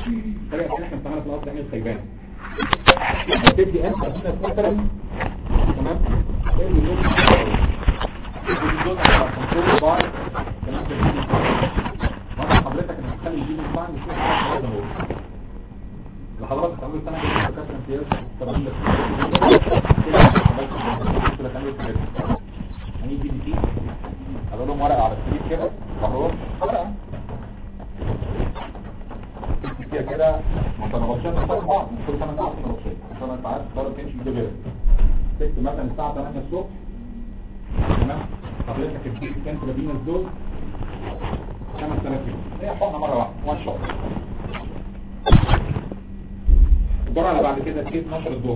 الطريقه اللي احنا بنستعملها في القصد يعني الخيبان تدي انت مثلا تمام تدي اللون تدي اللون على كنترول بار تمام مرة حضرتك انك تخلي يجيب الفعل مش محتاج هذا هو لحضرتك تعمل سنة كده دكاترة امتياز طبعا ده كده تعمل كده هنيجي دي بي تي هقول لهم ورقة على السرير كده وهو ورقة فيها كده متنبطشات بتاعت بعض كل سنة ساعة متنبطشات عشان انت عارف طالب تمشي كده غيرك تكتب مثلا الساعة 8 الصبح تمام حضرتك البيت كان في مدينة دول 5000 جنيه هي حقنة مرة واحدة وان شوت الجرعة بعد كده تيجي 12 الظهر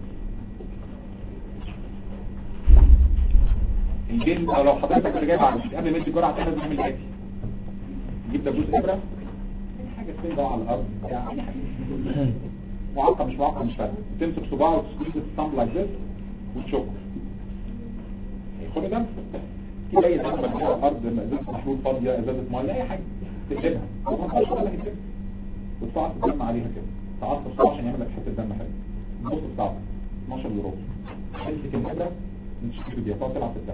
الجلد او لو حضرتك اللي جاي بعد قبل ما يدي جرعة تانية بنعمل الاتي نجيب دبوس ابرة حاجة تنضع على الارض يعني حاجة معقم مش معقم مش فاهم تمسك صباعه وتسكويز الصمب لايك ذس وتشك هيخون دم في اي دم على الارض ازازه محلول فاضيه ازازه ميه اي حاجه تقلبها وما تخش ولا كده وتفعص الدم عليها كده تعصب الصباع عشان يعمل لك حته دم حلو نص ساعه 12 وربع تمسك الابره نشوف بيها تقعد تلعب في الدم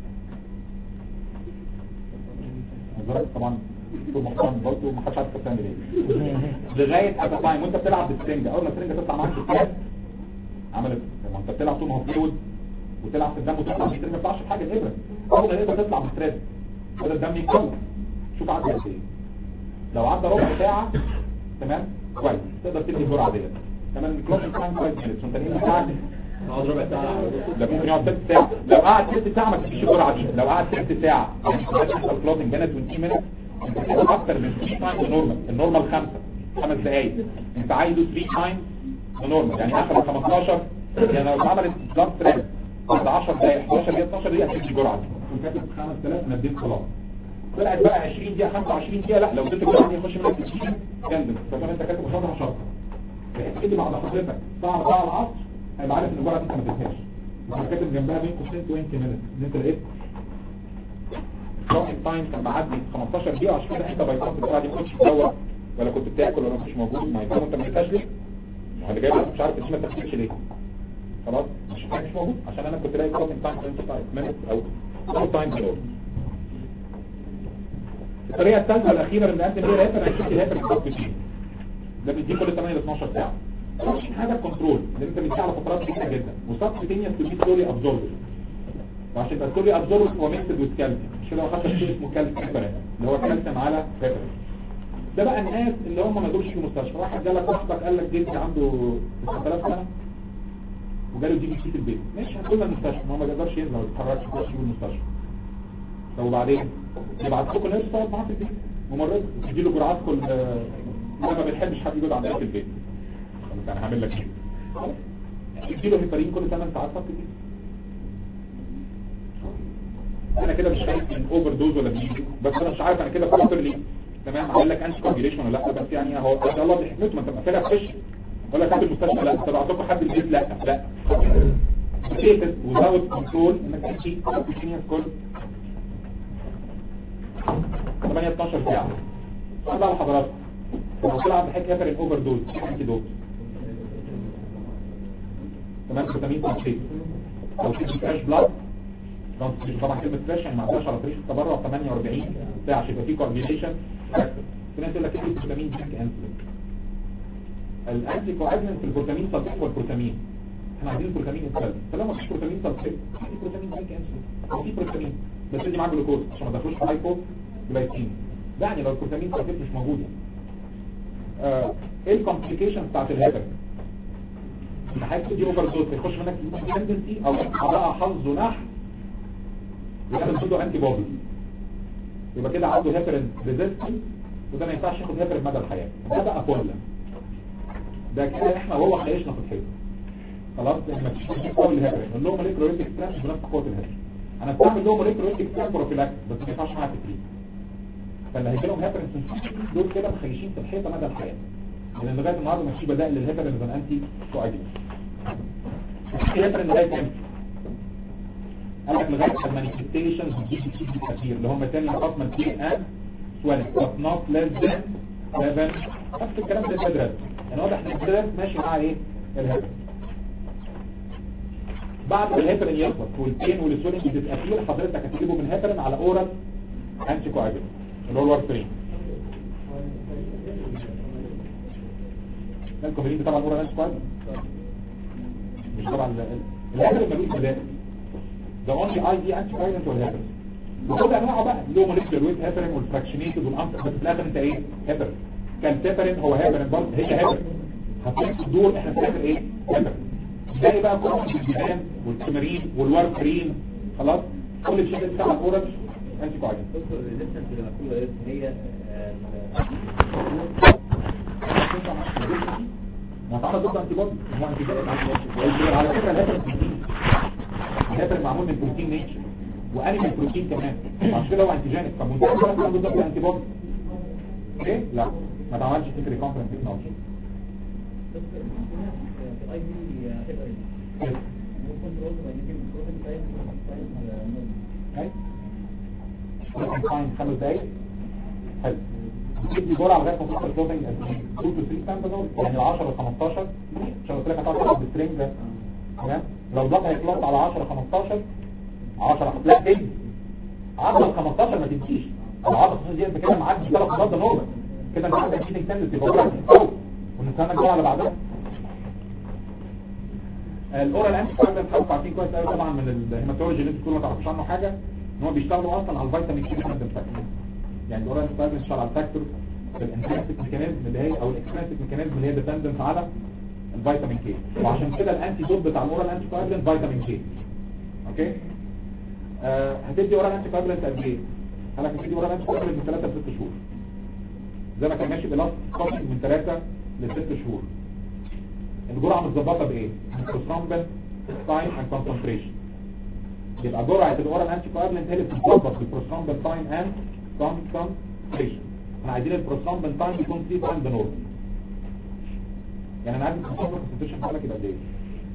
نظرك طبعا دكتور محترم برضه ما حدش عارف تعمل ايه لغايه ابقى تايم وانت بتلعب بالسرنجه اول ما السرنجه تطلع معاك في الكاس عملت لما انت بتلعب طول ما هو فلويد وتلعب في الدم وتطلع بالسرنجه ما بتطلعش حاجه الابره اول ما الابره تطلع بالستريس وده الدم يتكون شوف عدى قد ايه لو عدى ربع ساعه تمام كويس تقدر تدي الجرعه ديت تمام الكلوشن تايم كويس مينتس وانت نايم ساعه نقعد ربع ساعة ده ممكن يقعد ست ساعة لو قعد ست ساعة ما تديش الجرعة دي لو قعد ست ساعة يعني تحصل كلوزنج بين 20 مينت انت كده اكتر من 3 تايمز نورمال النورمال خمسة خمس دقايق انت عايزه 3 تايمز نورمال يعني اخر 15 يعني لو اتعملت بلاد ستريس بعد 10 دقايق 11 دقيقة 12 دقيقة هتدي الجرعة دي تكون كاتب 5000 انا اديت خلاص طلعت بقى 20 دقيقة 25 دقيقة لا لو اديت الجرعة دي يخش منك 20 كندل فكان انت كاتب قصادها شرط بحيث كده بعد حضرتك ساعة ساعة العصر هيبقى عارف ان الجرعة دي انت ما اديتهاش وكان كاتب جنبها بين قوسين 20 مينت ان انت لقيت لونج تايم كان معدي 15 دقيقة عشان كده انت بايطات الجرعة دي ما كنتش بتدور ولا كنت بتاكل ولا ما كنتش موجود ما يكون انت ما لقيتهاش ليه؟ ما هو اللي جاي لك مش عارف اسمها تفكيرش ليه خلاص مش مش موجود عشان انا كنت لاقي كلوزنج تايم 25 مينت او او تايم بلور الطريقة الثالثة الأخيرة اللي نقدم بيها الهيبر هنشوف الهيبر الكوكسين ده بيديه كل 8 ل 12 ساعة مش حاجة كنترول لان انت بتديه على فترات كبيرة جدا وسبت تانية تبقى سلولي ابزورب وعشان يبقى سلولي ابزورب هو ميكسد ويز كالسيوم مش كده واخدت شيء اسمه كالسيوم اللي هو كالسيوم على بيبر ده بقى الناس اللي هم ما يقدروش في المستشفى واحد جالك صاحبك قال لك جدي عنده 9000 سنة وجاله دي بي سي في البيت ماشي هتقول المستشفى ما هو ما يقدرش ينزل ما يتحركش ما يقدرش يجيب المستشفى طب وبعدين يبعت لكم ناس تقعد معاه في البيت ممرض تدي له جرعات كل انا ما بنحبش حد يقعد عندنا في البيت طب انا هعمل لك ايه تدي له هيبرين كل 8 ساعات في البيت انا كده مش خايف من اوفر دوز ولا بيجي بس انا مش عارف انا كده بفكر ليه تمام عمل لك انتي كوجيليشن ولا لا بس يعني هو ده الله بحكمته ما انت مقفلها فريش ولا تحت المستشفى لا طب اعطيكم حد البيت لا لا سيتد وزاوت كنترول انك تمشي كونتينيوس كل 8 12 ساعه سؤال بقى لحضراتكم لو طلع عند حته هيبر الاوفر دوز انتي دوز تمام فيتامين تنشيط لو في فريش بلاد طبعا كلمة فريش يعني ما عندهاش على طريق التبرع 48 ساعة عشان يبقى في كوردينيشن في ناس يقول لك ايه الفيتامين دي انسولين الانتي كواجلنت في البروتامين صلفيت والبروتامين احنا عايزين البروتامين السلبي فلو ما فيش بروتامين صلفيت في بروتامين دي انسولين او في بروتامين بس دي معاه جلوكوز عشان ما تدخلوش في هايبو جلايسيميا يعني لو البروتامين صلفيت مش موجود آه ايه الكومبليكيشن بتاعت الهيبر ان حاجه دي اوفر دوز يخش منك تندنسي او بقى حظ ونح يبقى عنده انتي بودي يبقى كده عنده هيبرين ريزيستنس وده ما ينفعش ياخد هيبرين مدى الحياه ده بقى فولا ده كده احنا وهو هيعيشنا في الحيط خلاص لان ما فيش قوه الهيبرين نقول لهم الكتروليتيك ستريس بنفس قوه الهيبرين انا بستعمل لهم الكتروليتيك ستريس بروفيلاكس بس ما ينفعش معاها تكريم فاللي هيجي لهم هيبرين دول كده مخيشين في الحيطه مدى الحياه لان لغايه النهارده ما فيش بدائل للهيبرين زي انتي كواجلنت في هيبرين لغايه امتى قال لك لغايه المانيفستيشنز دي كتير اللي هم تاني ابارتمنت بي ان سويلنج but not less than 7 نفس الكلام ده الادرس يعني واضح ان الادرس ماشي مع ايه الهيبرين بعد ما الهيبرين يخلص والبين والسولينج بتتقفل حضرتك هتجيبه من هيبرين على اورال انتي كواجل اللي هو الوارفرين الكوفرين طبعا اورال انتي كواجل مش طبعا الهيبرين ملوش بدائل ده اونلي اي دي انتي كواجل والهيبرين وكل انواعه بقى اللي هو موليكيولر ويت هيبرين والفراكشنيتد والانت بس في الاخر انت ايه هيبرين كان هيبرين هو هيبرين برضه هي هيبرين هتلاقي الدور احنا في الاخر ايه هيبرين باقي بقى كل الجبان والتمارين والوارفرين خلاص كل الشيء ده بتاع الاورال انتي كواجل دكتور الريزيستنس اللي مكتوبه دي هي ما تعرض ضد انتي بودي هو انتي بودي على فكره الهيبرين بروتين الهيبرين معمول من بروتين نيتشر وانيمال بروتين كمان عشان كده هو انتيجينيك فمنتج مثلا ضد الانتي بودي ايه لا ما تعملش فكر ريكونفرنس تكنولوجي الاي دي هيبرين كنترول باي بروتين تايب اي ممكن فاين خمس دقايق حلو بتدي جرعه لغايه ما توصل كلوزنج 2 تو 3 تايم بنقول يعني 10 ل 15 عشان قلت لك هتقعد بالسترينج ده تمام لو ضغط هيكلوز على 10 15 10 لا تدي 10 ل 15 ما تديش ال 10 15 دي انت كده معدي ثلاث مرات ده نورمال كده انت عندك شيتنج تندنسي يبقى جرعه تتفوق ونستنى الجرعه اللي بعدها الاورال انتي كويس حضرتك عارفين كويس قوي طبعا من الهيماتولوجي اللي انتوا كلكم ما تعرفوش عنه حاجه ان هو بيشتغلوا اصلا على الفيتامين كي ديبندنت فاكتور يعني الاورال انتي كويس بيشتغل على الفاكتور الانترنسك ميكانيزم اللي هي او الاكسترنسك ميكانيزم اللي هي ديبندنت على الفيتامين كي وعشان كده الانتي دوت بتاع الاورال انتي كويس فيتامين كي اوكي آه هتدي اورال انتي كويس قد ايه قال لك هتدي اورال انتي كويس من 3 ل 6 شهور زي ما كان ماشي بالاستيك من 3 ل 6 شهور الجرعه متظبطه بايه البروستامبل تايم اند كونسنتريشن يبقى جرعه الاورال انتي كوابلنت هي اللي بتتظبط بالبروستامبل تايم اند كونسنتريشن احنا عايزين البروستامبل تايم يكون 3 تايم ذا نورمال يعني انا عايز البروستامبل كونسنتريشن بتاعك يبقى قد ايه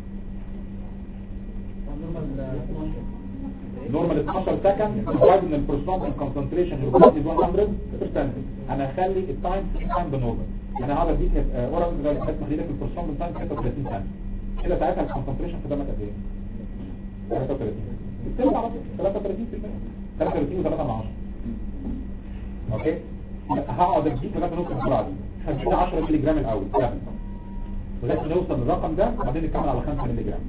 نورمال 12 سكند وبعد ان البروستامبل كونسنتريشن يكون 100% انا هخلي التايم 3 تايم ذا نورمال انا هقعد اديك ورا بس مخليلك البروستامبل تايم 33 ثانيه كده ساعتها الكونسنتريشن في دمك قد ايه 33 بتساوي على طول 33% 33 و3 من 10 اوكي هقعد اديك لغايه نص الجرعه دي خلينا 10 مللي جرام الاول سهل لغايه ما نوصل للرقم ده بعدين نكمل على 5 مللي جرام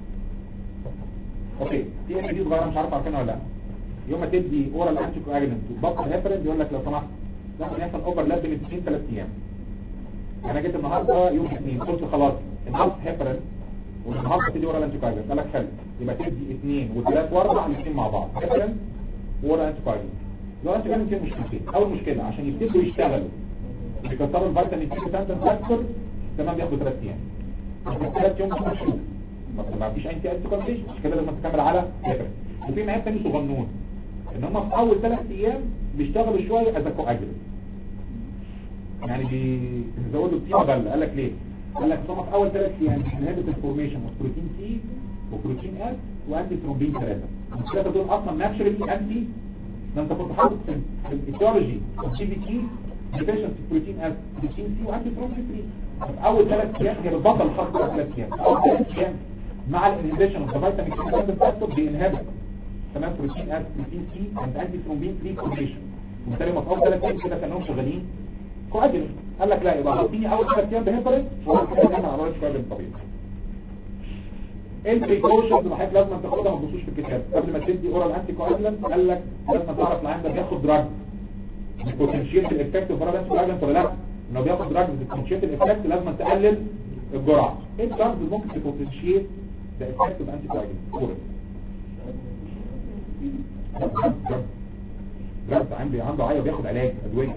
اوكي دي ان دي صغيره مش عارف عارفينها ولا لا يوم ما تدي اورال انتي كواجلنت وتبطل هيبرين يقول لك لو سمحت ممكن يحصل اوفرلاب بين الاثنين ثلاث ايام انا جيت النهارده يوم الاثنين قلت خلاص النهارده هيبرين والنهارده تدي اورال انتي كواجلنت قال لك حلو يبقى تدي اثنين وثلاث واربع الاثنين مع بعض هيبرين واورال انتي كواجلنت لو انت كان فيه مشكلتين اول مشكله عشان يبتدوا يشتغلوا بيكسروا الفيتامين سي بتاعتهم فاكتور تمام بياخدوا ثلاث ايام ثلاث يوم مش شهور ما فيش انتي انتي كونتيشن مش كده لازم تكمل على هيبرين وفي معاد تاني صغنون ان هم في اول ثلاث ايام بيشتغلوا شويه از كواجلنت يعني بيزودوا الطيبه بل قال لك ليه قال لك هم في اول ثلاث ايام انهبت الفورميشن اوف بروتين سي وبروتين اس وانتي ثرومبين ثلاثه الثلاثه دول اصلا ناتشرالي انتي ده انت كنت حاطط في الايتيولوجي السي بي تي ديفيشنسي بروتين اس بروتين سي وانتي ثرومبين 3 في اول ثلاث ايام هي بتبطل الخط في ثلاث ايام اول ثلاث ايام مع الانهبيشن اوف ذا فيتامين سي فاكتور بينهبت تمام بروتين اس بروتين سي اند انتي ثرومبين 3 كومبيشن وبالتالي ما في اول ثلاث ايام كده كانهم شغالين كواجل قال لك لا يبقى حطيني اول ثلاث ايام بهيبرين وبعد كده نعمل عمليه كواجل طبيعي البريكوشنز اللي حضرتك لازم تاخدها ما تبصوش في الكتاب قبل ما تدي اورال انتي كواجلنت قال لك لازم تعرف العيان ده بياخد دراج البوتنشيال الافكت اوف اورال انتي كواجلنت ولا لا لو بياخد دراج البوتنشيال الافكت لازم تقلل الجرعه ايه الدراج اللي ممكن تبوتنشيال ده افكت اوف انتي كواجلنت اورال دراج عنده عنده عيا بياخد علاج ادويه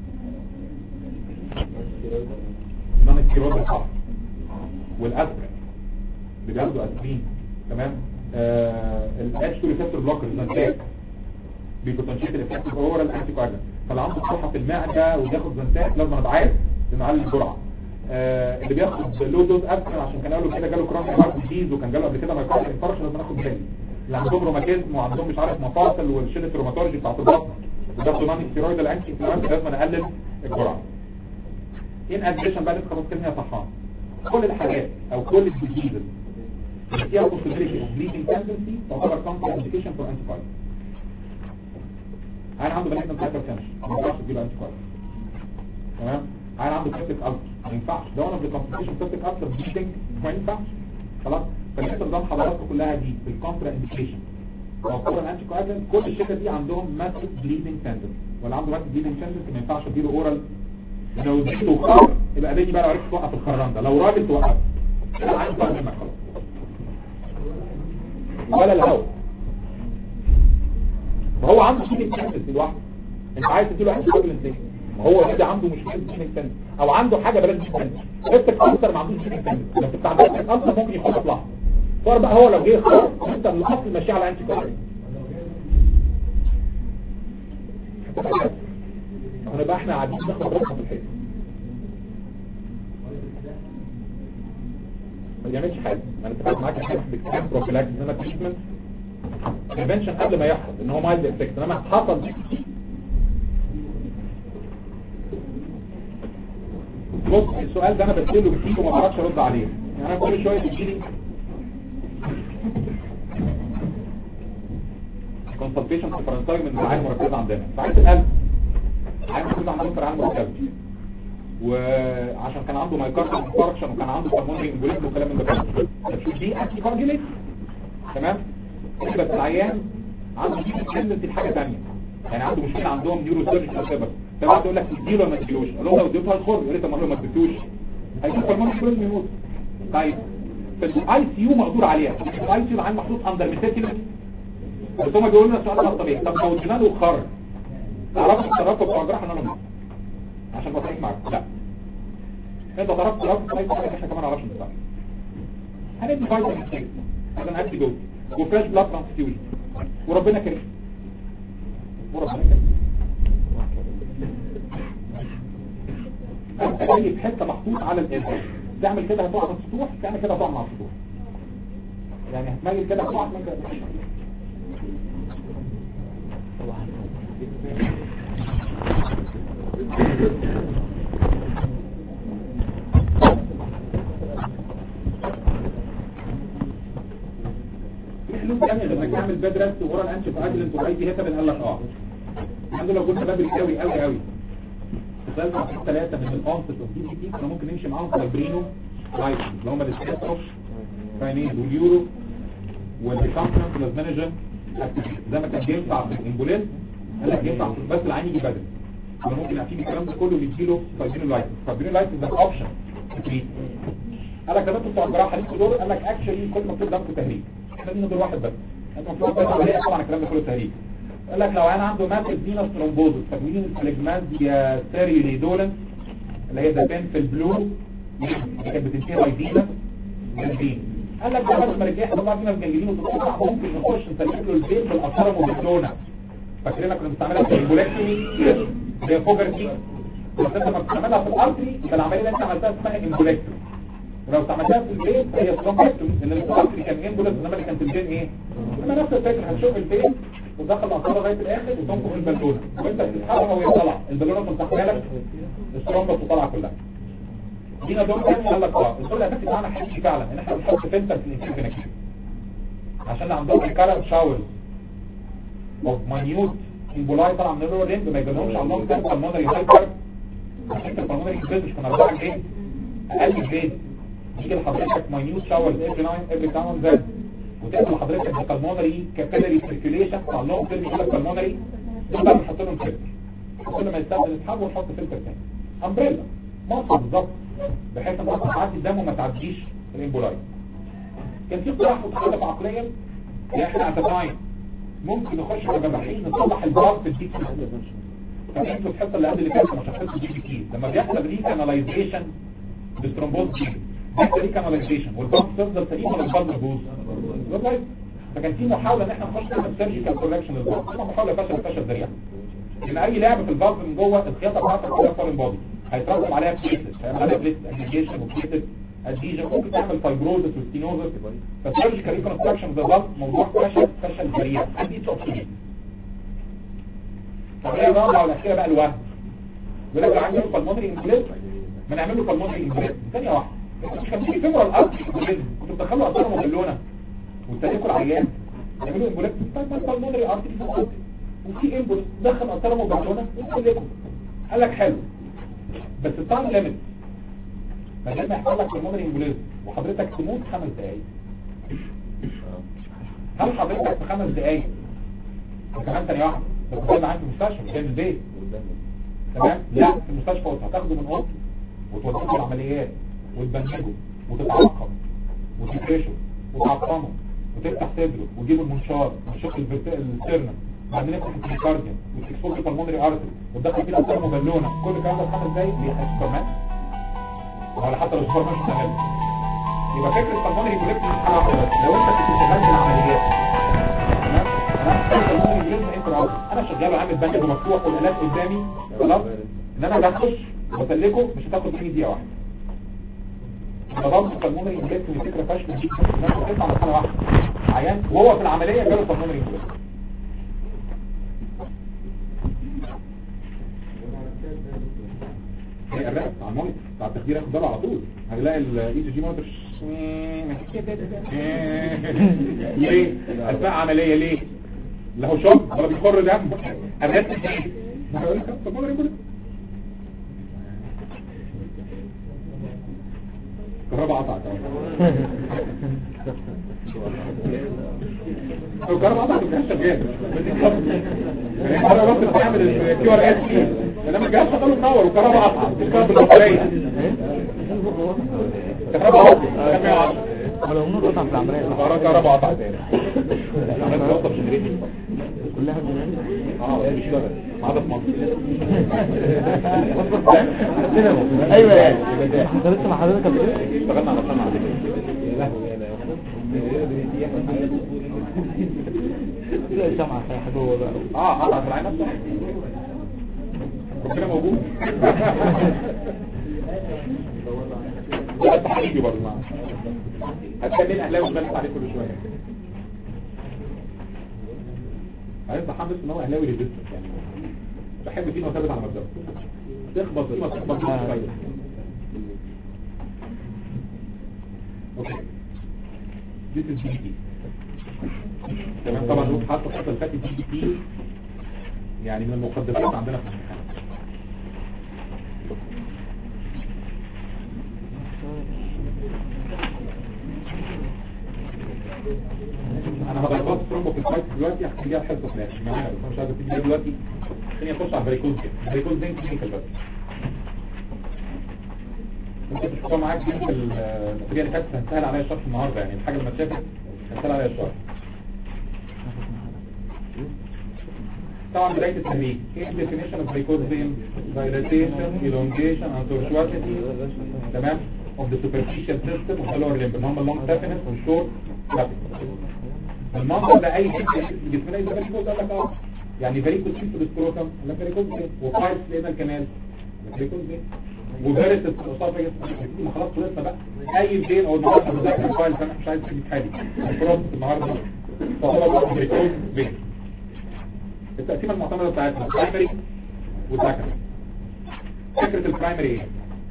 نون الكيروز الحر والاسبرين اللي بياخدوا اسبرين تمام آه الاتش 2 ريسبتور بلوكر زنتاك بيبوتنشيت الافكت اورال انتي كواجلنت فاللي عنده صحه في المعده وبياخد زنتاك لازم ابقى عارف نعلي الجرعه آه اللي بياخد لو دوز اسبرين عشان كان قالوا كده جاله كرونيك هارت ديزيز وكان جاله قبل كده مايكارد انفاركشن لازم ناخد بالي اللي عندهم روماتيزم وعندهم مش عارف مفاصل والشده الروماتولوجي بتاعت البطن وبياخدوا نون ستيرويد الانتي انفلاماتوري لازم نقلل الجرعه ان اديشن بقى لسه خلاص كده هي صحان كل الحاجات او كل الديزيزز اللي فيها possibility of bleeding tendency تعتبر counter indication for antibiotics انا عنده بنات من hypertension ما ينفعش تديله antibiotics تمام انا عنده septic ulcer ما ينفعش ده one of the complications septic ulcer bleeding ما ينفعش خلاص فالحته نظام حضراتكم كلها دي بالكونترا انديكيشن وفور الانتي كواجلنت كل الشركه دي عندهم ماسيف بليدنج تندنس ولا عنده ماسيف بليدنج تندنس ما ينفعش اديله اورال لو اديته خر يبقى اديني بقى لو عرفت توقف الخران ده لو راجل توقف كده عايز بقى منك خلاص ولا الهواء فهو عنده بليدنج تندنس لوحده انت عايز تديله انتي كواجلنت ليه ما هو كده عنده مشكله بليدنج تندنس او عنده حاجه بلاش بليدنج تندنس الكانسر ما عندوش بليدنج تندنس لو كنت عندك الكانسر ممكن يخش لحظه صار بقى هو لو جه خلاص انت الاصل ماشي على انتي كواجلنت هنبقى احنا قاعدين ناخد رقم في الحته ما بيعملش حاجه انا اتفقت معاك في بكتاب بروفيلاكس انما تريتمنت بريفنشن قبل ما يحصل ان هو مايلد افكت انما حصل بص السؤال ده انا بسأله كتير وما بعرفش ارد عليه يعني انا كل شويه بيجيلي كونسلتيشن في فرنساوي من العين مركزه عندنا فعايز القلب عين مركزه عندنا في العين مركزه وعشان كان عنده مايكارتر انفاركشن وكان عنده بالمونري امبوليزم وكلام من ده كله فتشوف دي انتي كونجليت تمام بس العيان عنده دي تندنسي لحاجه ثانيه يعني عنده مشكله عندهم نيورو سيرجن سبب فبعد يقول لك اديله ولا ما تديلوش قال له لو اديته هيخر يا ريت اما له ما اديتوش هيشوف بالمونري امبوليزم يموت طيب في الاي سي يو مقدور عليها في الاي سي يو العين محطوط اندر ميتيكولس بس هما بيقولوا لنا السؤال ده طبيعي طب لو ادينا له خرج تعرفوا تصرفوا بتوع الجراحه ان انا عشان بطريق معاك لا انت ضربت ضربت طيب احنا كمان نعرفش نتصرف هندي فيتامين سي هذا انتي دوت وفريش بلاد ترانسفيوجن وربنا كريم وربنا كريم انت جاي في حته محطوط على الارض تعمل كده هتقع على السطوح تعمل كده هتقع مع السطوح يعني هتميل كده هتقع من كده في حلول تانية غير انك تعمل باد ريست ورا الانشي فاجلنت واي دي هيتا قال لك اه الحمد لله قلنا بدري قوي قوي قوي خلال ساعتين ثلاثة من الأونست اوف دي سي تي كنا ممكن نمشي معاهم فايبرينو لايسنس اللي هم الاسكاتروف فاينيز واليورو والديكامبنس والازمانجن زي ما كان بينفع في الامبوليز قال لك ينفع بس العين يجي بدري يبقى ممكن اعطيه الكلام ده كله ويديله فايبرينو لايسنس فايبرينو لايسنس ده اوبشن قال لك طب انتوا بتوع الجراحه ليكوا دور قال لك اكشلي كل مكتوب قدامكم تهريج احنا لينا دور واحد بس انتوا المفروض بس عليه طبعا الكلام ده كله تهريج قال لك لو انا عنده ماسك فينوس ترومبوزس تكوين الفليجمازيا سيريوليدولنس اللي هي ده في البلو اللي كانت بتنتهي باي فينوس جنجلين قال لك ده بس ما رجعش طبعا فينوس جنجلين وتطلع ممكن نخش نسلك له البين بالقطره وبالدونه فاكرينها كنا بنستعملها في الامبولاكتومي هي فوجرتي بس انت لما بتستعملها في الارتري يبقى العمليه اللي انت عملتها اسمها امبولاكتومي ولو استعملتها في البيت هي سترومبكتومي لان الارتري كان امبولاس انما اللي كان في البين ايه؟ انما نفس الفكره هتشوف البين وتدخل القطره لغايه الاخر وتنفخ البالونه وانت بتسحبها وهي طالعه البالونه بتفتح لك السترومبه بتطلع كلها دينا دور تاني قال لك اه الدور الاساسي بتاعنا حقيقي فعلا ان احنا بنحط فلتر في الانسان عشان عندهم الكالر شاور اوف ماينيوت امبولاي طالعه من الرول رينج ما يجيلهمش على اللونج تيرم بالمونري هايبر عشان كده البالمونري كبير مش كان 4 جريد اقل جريد يجي لحضرتك ماينيوت شاور افري 9 افري 9 زد وتقبل لحضرتك بالبالمونري كابيلاري سيركيوليشن بتاع اللونج تيرم يقول لك بالمونري دول بقى بنحط لهم فلتر كل ما يستخدم نسحبه ونحط فلتر تاني امبريلا مصر بالظبط بحيث ان اصلا تعدي الدم وما تعديش الامبولاي كان في اقتراح متخلف عقليا يا احنا اتفاين ممكن نخش على جراحين نصلح الباص في الدي كي فانتوا الحصه اللي قبل اللي فاتت ما شرحتش الدي كي لما بيحصل ريكاناليزيشن بالترومبوز دي بيحصل ريكاناليزيشن والباص تفضل سليمه ولا الباص بيبوظ والله فكان في محاوله ان احنا نخش نعمل سيرجيكال كوركشن للباص محاوله فشل فشل ذريع لان اي لعبه في الباص من جوه الخياطه بتاعتك كلها فورين بودي هيترتب عليها بليتس هيعمل عليها بليتس اجريجيشن وبليتس اديجن ممكن تعمل فايبروزس وستينوزس فالسيرجيكال ريكونستراكشن ذا بالب موضوع فشل فشل ذريع عندي توكسين طب ايه الرابعه والاخيره بقى الوهم يقول لك لو عندي بالمونري انفليت ما نعمل له بالمونري امبوليزم ثانيه واحده مش كان في فيمورال ارتري امبوليزم كنت بتدخله اثار مبلونه وتسلكوا العيان يعملوا امبوليزم طيب ما بالمونري ارتري في الارض وفي امبوليز دخل اثار مبلونه وتسلكوا قال لك حلو بس التايم ليميت ما دام يحصل لك بالمونري امبوليزم وحضرتك تموت خمس دقايق هل حضرتك في خمس دقايق وكمان تاني واحده بس كنت معاك في المستشفى مش جاي من البيت تمام لا في المستشفى هتاخده من اوضته وتوديه العمليات وتبنجه وتتعقم وتفرشه وتعقمه وتفتح صدره وتجيب المنشار وتشق السيرنا بعدين يفتح الكارديان وتكسور البلمونري ارتري وتدخل فيه الاسرار مبلونه كل الكلام ده في خمس دقايق ليه سوبرمان ولا حتى لو سوبرمان مش هتعمله يبقى فكره البلمونري كوليكت مش حاجه واحده بس لو انت كنت شغال في العمليات تمام انا البلمونري كوليكت انت راجل انا شغال وعامل بنج مفتوح والالات قدامي خلاص ان انا بخش واسلكه مش هتاخد مني دقيقه واحده فضلت البلمونري كوليكت من فكره فاشله دي الناس بتطلع مرحله واحده عيان وهو في العمليه جاله البلمونري كوليكت هي الرأس على المونيتور بتاع التخدير ياخد باله على طول هتلاقي الاي جي مونيتور ليه؟ اثناء عمليه ليه؟ لا هو شرب ولا بيخر دم الرأس ايه؟ ما هيقول لك طب ولا يقول كهرباء قطعت لو كهرباء قطعت ما كانش شغال يعني مرة بس بتعمل الكيو ار اس انما الجهاز شغال منور وكهرباء قطعت بتشتغل بالبطارية كهرباء قطعت ولو نور قطع في العملية كهرباء قطعت تاني العملية بتوصل شغالين كلها جنان اه ده بيشتغل ما عدا في مصر ايوه يعني حصلت مع حضرتك قبل كده اشتغلنا على صنع على يا لهوي يا لا سمع حاجه بقى اه قطعت العين نفسها ربنا موجود ده حبيبي برضه معاه هتخلي الاهلاوي تبلغ عليه كل شويه عايز محمد ان هو اهلاوي ريزيستنس يعني بحب فيه انه ثابت على مبدأه تخبط فيه ما تخبط فيه شويه اوكي This is DBT تمام طبعا لو حتى الفتره اللي فاتت دي بي يعني من المقدمات عندنا في الامتحان انا هبقى ثرومبو في الفايت دلوقتي هحكي ليها الحصه في الاخر ما عارف مش عارف تيجي دلوقتي خليني اخش على البريكوز البريكوز ده كلينيكال بس ممكن تشوفها معاك في النتيجه اللي فاتت هتسهل عليا الشرح النهارده يعني الحاجه اللي ما اتشافت هتسهل عليا الشرح طبعا بداية التمرين ايه definition of precoxim dilatation elongation and tortuosity تمام of the superficial system of the lower limb اللي هم اللونج deafness والشورت deafness المنظر ده اي حته في جسمنا يبقى بريكوز قال لك اه يعني بريكوز في السكروتم ولا بريكوز ايه وفايت لقينا الكمال بريكوز ايه وفيرس الاسوفاجس ما خلاص خلصنا بقى اي بين او النهارده بذاكر فايل فانا مش عايز اجيب حالي الكروس النهارده فهو بقى بريكوز بين التقسيمه المعتمده بتاعتنا برايمري وسكندري فكره البرايمري ايه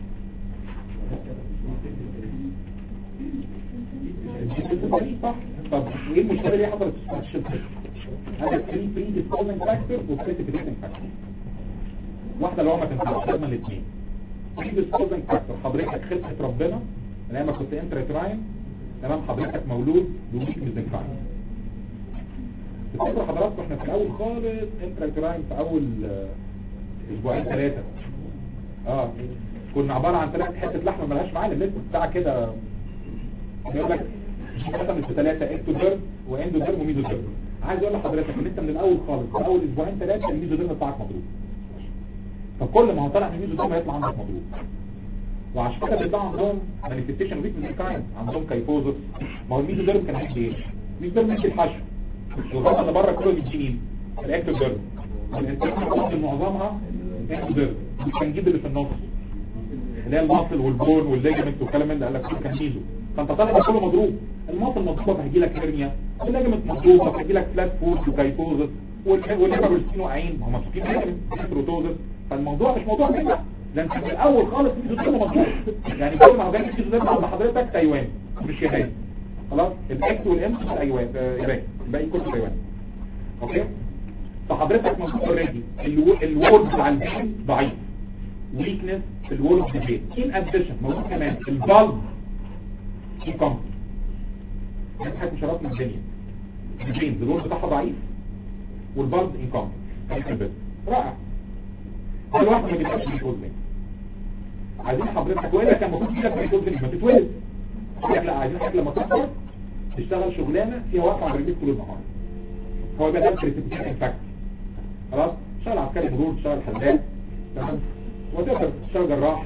صح طب ايه المشكله اللي حصلت في الشبكه هذا بري بري ديسبوزنج فاكتور وبريسيبيتنج فاكتور واحده اللي هو ما تنفعش لازم الاثنين بري ديسبوزنج فاكتور حضرتك خلقه ربنا لما كنت انتريتراين تمام حضرتك مولود بويك ميزنكراين تفتكروا حضراتكم احنا في الاول خالص انتريتراين في اول آه، اسبوعين ثلاثه اه كنا عباره عن ثلاث حته لحمه ملهاش معانا الليست بتاع كده يقول لك مثلا في ثلاثه اكتوديرم واندوديرم وميزوديرم عايز اقول لحضرتك ان انت من الاول خالص في اول اسبوعين ثلاثه الميزوديرم بتاعك مضروب فكل ما هو طلع من الميزوديرم هيطلع عندك مضروب وعشان كده بيطلع عندهم مانيفستيشن ويك من كاين عندهم كايفوزس ما هو الميزوديرم كان هيجي ايه؟ الميزوديرم مش الحشو الغطاء اللي بره كله بيجي مين؟ الاكتوديرم الانسان معظمها اكتوديرم مش هنجيب اللي في النص اللي هي المصل والبون والليجمنت والكلام من ده قال لك كله كان ميزو فانت طالع كله مضروب المصل مضروبه فهيجي لك هرنيا والليجمنت مضروبه فهيجي لك فلات فوت وكايفوزس والليجمنت واقعين ما هم ماسكين ليجمنت بروتوزس فالموضوع مش موضوع كده ده انت في الاول خالص ميزوديرم مظبوط يعني كل ما هو جاي ميزوديرم عند حضرتك تايوان مش يابان خلاص الاكس والام في ايوان آه، يابان الباقي كله تايوان اوكي فحضرتك موجود اوريدي الوورد بتاع البين ضعيف ويكنس في الوورد ديبيت ان اديشن موجود كمان الفالف في كومبت يعني حاجه شرطنا الدنيا البين الوورد بتاعها ضعيف والفالف ان كومبت رائع كل واحد ما بيبقاش بيكوز عايزين حضرتك والا كان المفروض تجيلك بيكوز ما تتولد يقول لك لا عايزين حاجه لما تكبر تشتغل شغلانه فيها وقت على رجليك طول النهار هو ده ده بريسبتيشن فاكتور خلاص تشتغل عسكري مرور تشتغل حداد تمام وتقدر تشتغل جراح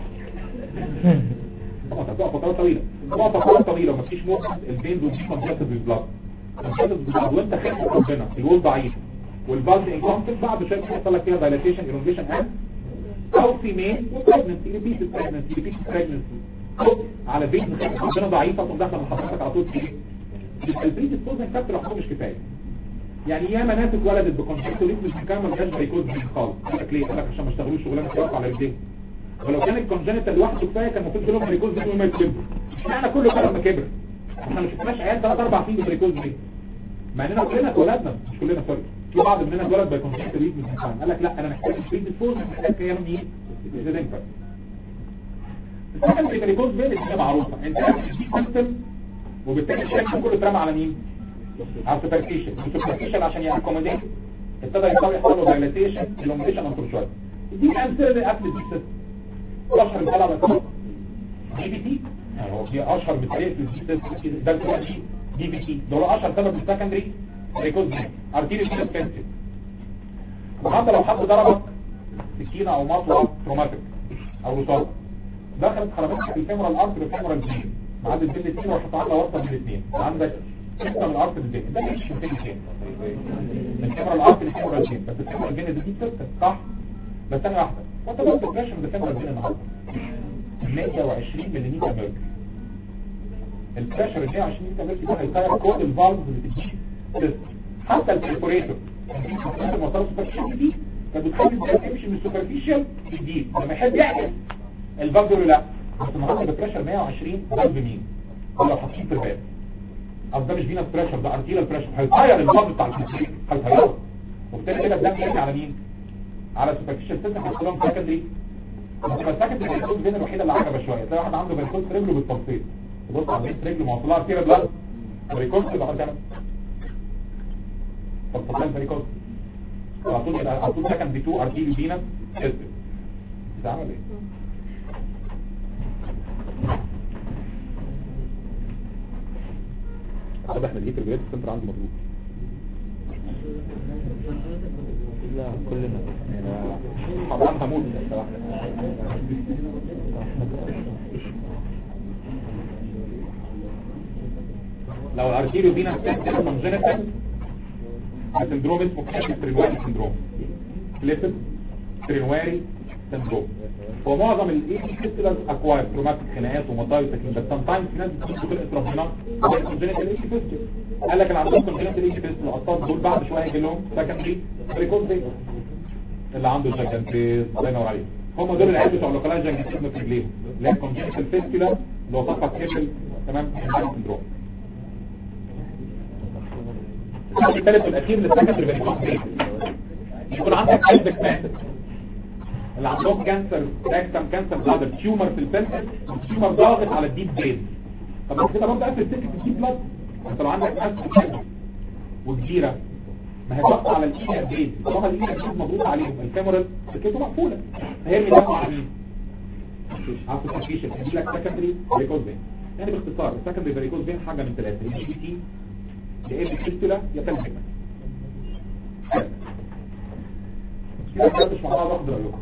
طبعا هتقف فترات طويله تقف فترات طويله ومفيش موت البين دول مش كونجكتد بالبلاد كونجكتد بالبلاد وانت خايف ربنا الوول ضعيف والبلد انكمبتد بعد شويه يحصل لك فيها دايلاتيشن ايروجيشن اند او فيميل وبريجنسي ريبيت بريجنسي ريبيت بريجنسي على بيت ربنا ضعيفه تقوم داخله من حضرتك على طول في البريد سبوزن فاكتور لوحده مش كفايه يعني ياما ناس اتولدت بكونجكتوريت مش مكمل جاش بايكوز دي خالص قال لك ليه قال لك عشان ما اشتغلوش شغلانه واقفه على رجليه ولو كان الكونجنتال لوحده كفايه كان المفروض كلهم بريكوز دي وما يكبروا اشمعنى كله كده لما كبر احنا مش شفناش عيال ثلاث اربع سنين بريكوز دي مع اننا كلنا اتولدنا مش كلنا سوري في بعض مننا اتولد بايكونجكتوريت مش مكمل قال لك لا انا محتاج بريد سبوز محتاج كيان مين الزيدنفر السكند بريكوز بين اللي معروفه انت سيستم وبالتالي الشكل كله اترمى على مين على السوبرفيشن السوبرفيشن عشان يأكوموديت ابتدى يحصل يحصل له دايلاتيشن الوميشن انتر شويه دي امثله للقفل دي سيستم اشهر مثال على كده دي بي تي هو دي اشهر مثال في الدي سيستم ده دلوقتي دي بي تي دول اشهر سبب السكندري ريكوز ارتيري سسبنسيف وحتى لو حد ضربك سكينه او مطوه تروماتيك او رصاصه دخلت خربتك في الفيمورال ارتري والفيمورال جين بعد البين الاثنين وراح تعالى وصل بالاثنين عندك انت من الارض للبين ده مش من فين من كاميرا الارض للكاميرا البين بس الكاميرا البين دي ست صح بس انا واحده وانت بس تكرش من الكاميرا البين النهارده 120 ملم ميركوري البريشر 120 ملم ميركوري ده هيطير كل الفالفز اللي بتجي حتى البريفوريتور المسار السوبرفيشال دي كانت بتخلي الدم يمشي من السوبرفيشال للديب لما يحب يعكس الفالف يقول لا بس النهارده البريشر 120 فالف مين لو حاطين في الباب اصل ده مش فينا بريشر ده ارتيريال بريشر هيطير الضغط بتاع الكلى هيطيره وبالتالي كده الدم يرجع على مين على السوبرفيشال سيستم هيحصل سكندري بس السكندري الكود فين الوحيده اللي عجبه شويه تلاقي واحد عنده بالكود في رجله بالتنصيب تبص على بيت رجله موصلها ارتيريال بلاد بريكوست يبقى تعمل فالفضلان بريكوست على طول يبقى على طول سكند بي 2 ارتيريال فينا سيستم بتعمل ايه طب احنا نجيب الجريد السنتر عندي مضروب لا كلنا طبعا هموت لو الارتيريو فينا سنتر كونجنتال سندروم اسمه كليفت ترينواري سندروم كليفت ترينواري سندروم هو معظم الايه فيستيلز اكواير تروماتيك خناقات ومضايق لكن بس سام تايمز في ناس بتكون بتلقى ربنا كونجنتال ايش فيستيل قال لك اللي عندهم كونجنتال ايش فيستيل الاطفال دول بعد شويه هيجي لهم سكندري بريكوز اللي عنده جاكنتيز الله ينور عليك هم دول اللي عيال بتوع لوكالايز جاكنتيز في رجليهم اللي هي كونجنتال فيستيلا اللي هو فقط كيفل تمام سندروم الثالث والاخير للسكندري بريكوز يكون عندك قلبك ماتت اللي عندهم كانسر راكتم كانسر بلادر تيومر في البلس التيومر ضاغط على الديب برين طب انت كده برضه قافل سكه الديب بلاد انت لو عندك ناس وكبيره ما هي ضغط على الايد برين طبعا الايد برين مضغوط عليهم الكاميرا سكته مقفوله هيرمي دم على مين على السكيشن يجي لك سكندري بريكوز بين يعني باختصار السكندري بريكوز بين حاجه من ثلاثه يا بي تي يا ايه فيستولا يا تلفيك كده مش مع بعض واخد رايكم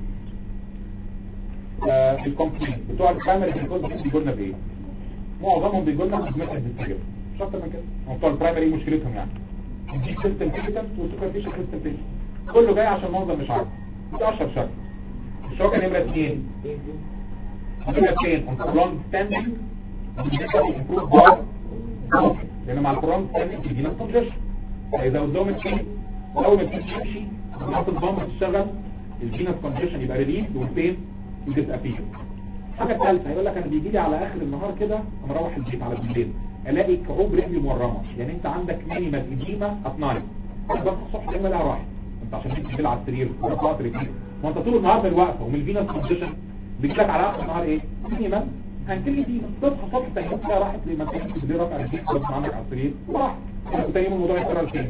الكومبلين بتوع البرايمري بيكون بيجوا لنا بايه معظمهم بيجوا لنا بمثل بالسجن مش اكتر من كده هم بتوع البرايمري مشكلتهم يعني دي سيستم فيتنس وسوبرفيشن سيستم فيتنس كله جاي عشان منظر مش عارف ده اشهر شكل الشوكه نمره 2 نمره 2 on prolonged standing improve bar لان مع البرولونج standing بيجي لنا كونجيشن فاذا قدام الشيء اول ما تيجي تمشي لما الضمه تشتغل الفينس كونجيشن يبقى ريليز والبين يديسابير الحاجه الثالثه يقول لك انا بيجي لي على اخر النهار كده انا مروح البيت على بالليل الاقي كعوب رجلي مورمه يعني انت عندك مينيمال اديما ات نايت بس الصبح لما الاقيها راحت انت عشان تيجي بالليل على السرير ورفعت رجليك وانت طول النهار من الوقفه ومن الفينس كونديشن بيجي لك على اخر النهار ايه مينيمال هنتلي دي تصحى الصبح تاني يوم تلاقيها راحت لما انت بالليل رافع رجليك غصب عنك على السرير وراحت وتاني يوم الموضوع يتكرر تاني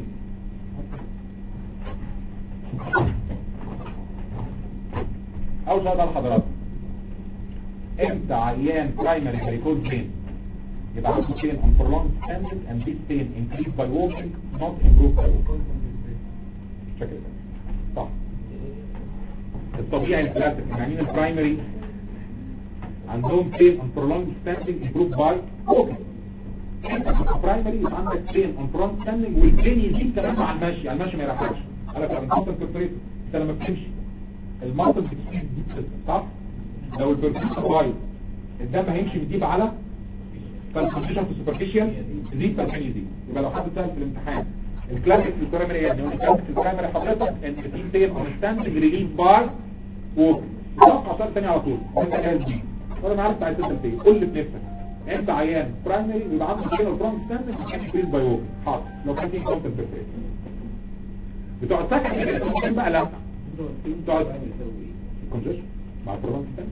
اول سؤال بقى لحضراتكم امتى عيان برايمري varicose vein يبقى عنده pain on prolonged standing and this pain increased by walking not improved by walking شكل ده صح الطبيعي الكلاسيك يعني البرايمري عندهم pain on prolonged standing improved by walking البرايمري يبقى عندك pain on prolonged standing والبين يزيد كمان مع المشي على المشي ما يريحكش قال لك لما انت بتفريط انت لما بتمشي المصل بتزيد صح لو البرفيوشن بايظ الدم هيمشي من ديب على فالكونdition في سوبرفيشال يزيد فالكان يزيد يبقى لو حد سأل في الامتحان الكلاسيك في البرايمري يعني هو الكلاسيك في البرايمري حضرتك ان في تيل اون ستاندنج ريليز باي ووك توقع سؤال تاني على طول انت جاهز بيه وانا عارف عايز تسال فين قول لي بنفسك انت عيان برايمري بيبقى عنده تيل اون ستاندنج كان انكريز باي ووك حاضر لو كان في كونتنت برفيكت بتوع السكن بقى لا بتوع الكونجيشن مع البروجرام الثاني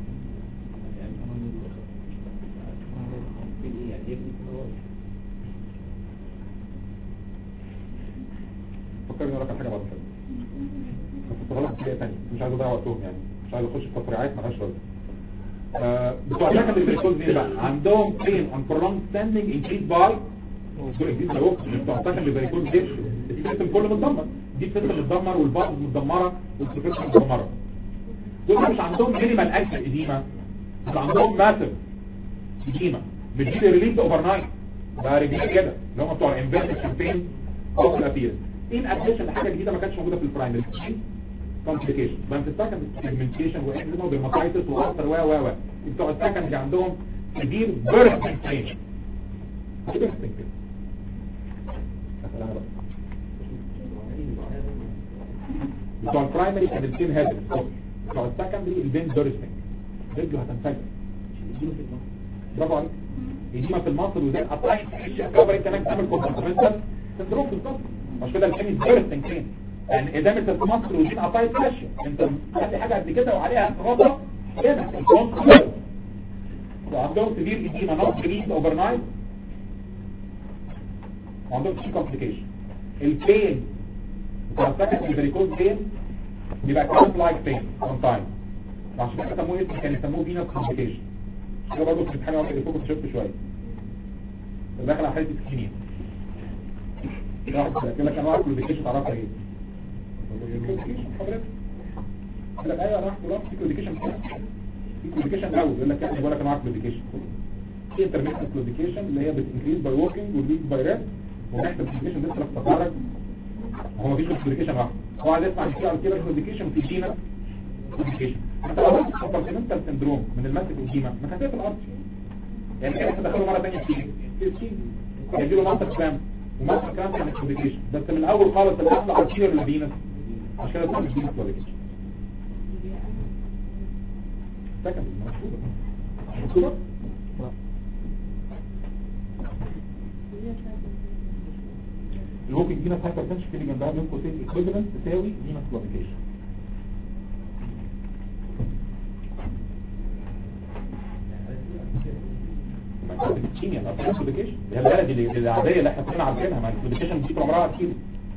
فكرني اقول لك حاجه بعد كده بس غلط في تاني مش عايز اضيع وقتهم يعني مش عايز اخش في تفريعات مالهاش لازمه آه، بتوع الشكل اللي بيقول دي بقى عندهم pain on prolonged standing increased by increased by work بتوع الشكل اللي بيقول دي السيستم كله متدمر دي السيستم متدمر والبعض متدمره والسكريبشن متدمره دول مش عندهم مينيمال اكشن اديما مش عندهم ماسف اديما بتجيب ريليز اوفر نايت ده رجليه كده اللي هم بتوع الانفيرت شامبين اوف الابير ايه الابليشن حاجه جديده ما كانتش موجوده في البرايمري كومبليكيشن ما انت السكند سيجمنتيشن واكزيما وبرماتايتس واثر و و و بتوع السكند عندهم كبير بيرثنج بين بيرثنج بين بتوع البرايمري كان البين هيد بتوع السكندري البين بيرثنج رجله هتنفجر برافو عليك يديما في المصل وزي القطعي كفر انت انك تعمل كومبلمنتال تضرب بالظبط مش كده الثاني بيرثنج بين يعني ادامه المصل ودي قطعي ماشيه انت خلي حاجه قد كده وعليها غطا هنا الكونتر وعندهم سيفير اديما نوت جريد اوفر نايت وعندهم في كومبليكيشن البين بتاع السكند فيريكوز بين بيبقى كارت لايك بين اون تايم عشان كده سموه اسم كان يسموه فينس كومبليكيشن كده برضه في الامتحان واحد يفوق شفت شويه داخل على حته سكينين واحد يقول لك انواع كلوديكيشن تعرفها ايه كلوديكيشن حضرتك يقول لك ايوه انا رحت ورحت في كلوديكيشن في كلوديكيشن الاول يقول لك يعني بقول لك انواع كلوديكيشن في انترميتنت كلوديكيشن اللي هي بتنكريز باي ووكينج وليد باي ريست ونحت الكلوديكيشن لسه بتتحرك هو مفيش كلوديكيشن واحد هو عايز يسمع كتير على كده كلوديكيشن في جينا كلوديكيشن انت لو عملت كومبارتمنتال سندروم من الماسك الجيما ما كانت في الارض يعني كده تدخله مره ثانيه في في يجي له ماسك كلام وماسك كلام عن الكلوديكيشن بس من الاول خالص الاصل على الكير اللي فينا عشان كده اسمها الجينا كلوديكيشن سكند مكتوبه مكتوبه الهوكينج فينس هايبرتنشن في اللي جنبها بين قوسين ايكويفالنت تساوي فينس كلوديكيشن الكيمياء ما فيش كلوديكيشن هي البلد اللي العاديه اللي احنا كنا عارفينها ما الكلوديكيشن دي طول عمرها كتير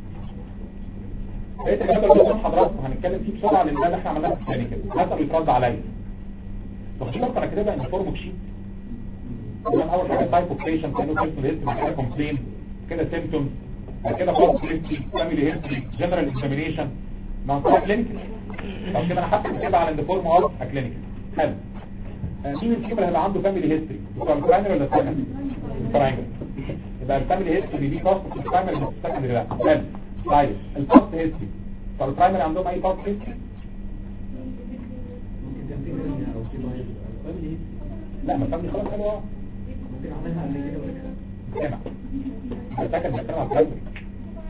بقيت الكلام ده قدام حضراتكم هنتكلم فيه بسرعه لان ده اللي احنا عملناه في الثاني كده هسأل ويترد عليا واخدين بالكم انا كاتبها ان فورم شيت طبعا اول حاجه تايب اوف بيشنت كانوا بيرسونال هيستوري بعد كده كومبلين كده سيمبتومز بعد كده فورم هيستوري فاميلي هيستوري جنرال اكزامينيشن نون كلينيكال طب كده انا حاطط كده على ان فورم اوف كلينيكال حلو مين الفيهم اللي هيبقى عنده فاميلي هيستوري بتوع البرايمري ولا السكندري البرايمري يبقى الفاميلي هيستوري دي باست في البرايمري ولا السكندري لا حلو طيب الباست هيستوري بتوع البرايمري عندهم اي باست هيستوري ممكن كان في فيلم او في لايف فاميلي لا ما الفاميلي خلاص حلوه ممكن عملها قبل كده ولا سامع السكند بيتكلم على البرايمري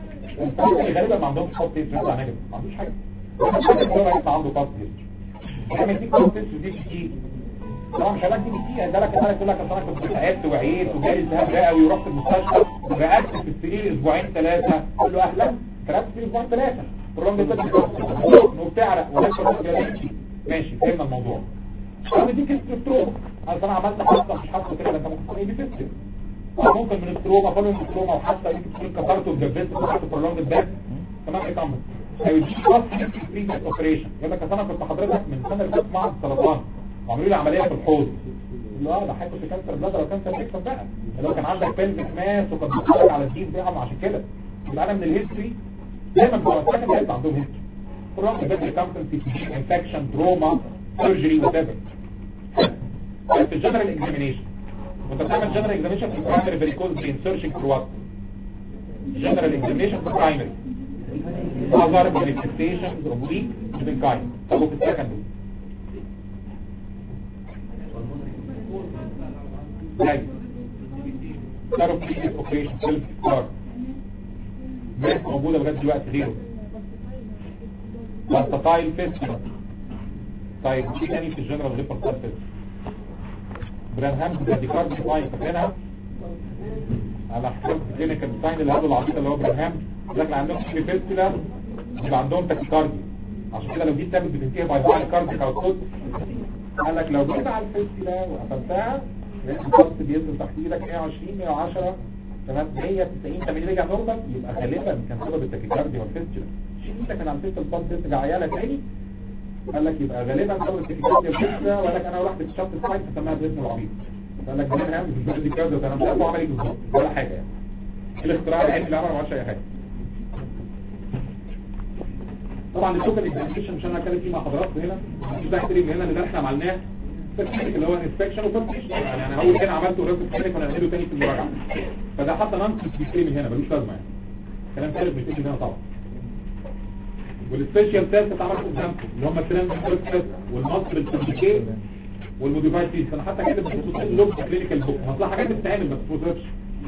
البرايمري غالبا ما عندهمش باست هيستوري ما نيجاتيف ما عندوش حاجه السكند هو يبقى عنده باست هيستوري لما يديك كورتكس ودي بي تي طبعا مش علاج دي بي تي ده لك انا تقول لك اصل انا كنت تعبت وعيت وجالي التهاب رئوي ورحت المستشفى وقعدت في السرير اسبوعين ثلاثه قول له اهلا قعدت في اسبوعين ثلاثه برونج ده وبتعرق ولكن ماشي فهمنا الموضوع انا بديك استروما اصل انا عملت حادثه مش حادثه كده ده انت ممكن تكون ايه بتفسد ممكن من التروما فضل من التروما وحتى يمكن تكون كسرت وجبست وحتى برولونج الباك تمام ايه كمل هيديك كاست بريفيس اوبريشن يقول لك انا كنت حضرتك من سنه اللي فاتت معهد السرطان وعملوا لي عمليه في الحوض لا ده حيكون في كانسر بلاد او كانسر ريكتم بقى لو كان عندك بلفيك ماس وكنت بتتفرج على الدين بتاعهم عشان كده يبقى انا من الهيستوري دايما بتوع السكند هيبقى عندهم هيستوري برولونج الباك كامبتنسي انفكشن تروما سيرجري وات ايفر في الجنرال اكزامينيشن وانت بتعمل جنرال اكزامينيشن في البرايمري فيريكوز بين سيرشنج فور وات جنرال اكزامينيشن في البرايمري اظهر manifestations of weak living kind طب وفي السكندري زي ستارو بريفيس اوبريشن سيلف ستار ماس موجوده لغايه دلوقتي غيره فانتايل فيستيفال طيب في تاني في الجنرال غير فانتايل فيستيفال برانهام براديكارد فاين فاكرينها على حساب الكلينيكال ساين اللي هذا العبيط اللي هو برانهام لكن عندهم في فيستيلا يبقى عندهم تاكيكاردي عشان كده لو دي ثابت بتنتهي باي باي كارديك اوتبوت قال لك لو جيت على الفيستيلا وقفلتها لقيت الضغط بينزل تحت ايدك 120 110 تمام 190 80 رجع نورمال يبقى غالبا كان سبب التاكيكاردي والفيستيلا شيل ايدك من على الفيستيلا الضغط ترجع عيالها تاني قال لك يبقى غالبا سبب التاكيكاردي والفيستيلا وقال لك انا رحت اكتشفت السايت فسماها باسم العبيط قال لك ده اهم في التاكيكاردي انا مش عارف هو عمل ايه بالظبط ولا حاجه يعني الاختراع العلمي اللي عمله ما عملش اي حاجه طبعا التوكل اكزامينشن مش انا هتكلم فيه مع حضراتكم هنا مش ده احترم هنا اللي احنا عملناه تكنيك اللي هو انسبكشن وفتش يعني انا اول كده عملته ريفت كلينيك وانا هنعمله تاني في المراجعه فده حتى نانسي بيتكلم من هنا ملوش لازمه يعني كلام فارغ بيتكلم هنا طبعا والسبيشال تيست اتعمل قدامكم اللي هم الترند تيست والمصر الكوميكي والموديفايد تيست انا حتى كاتب بخصوص اللوج كلينيكال بوك مصلحه حاجات بتتعمل ما تتوصفش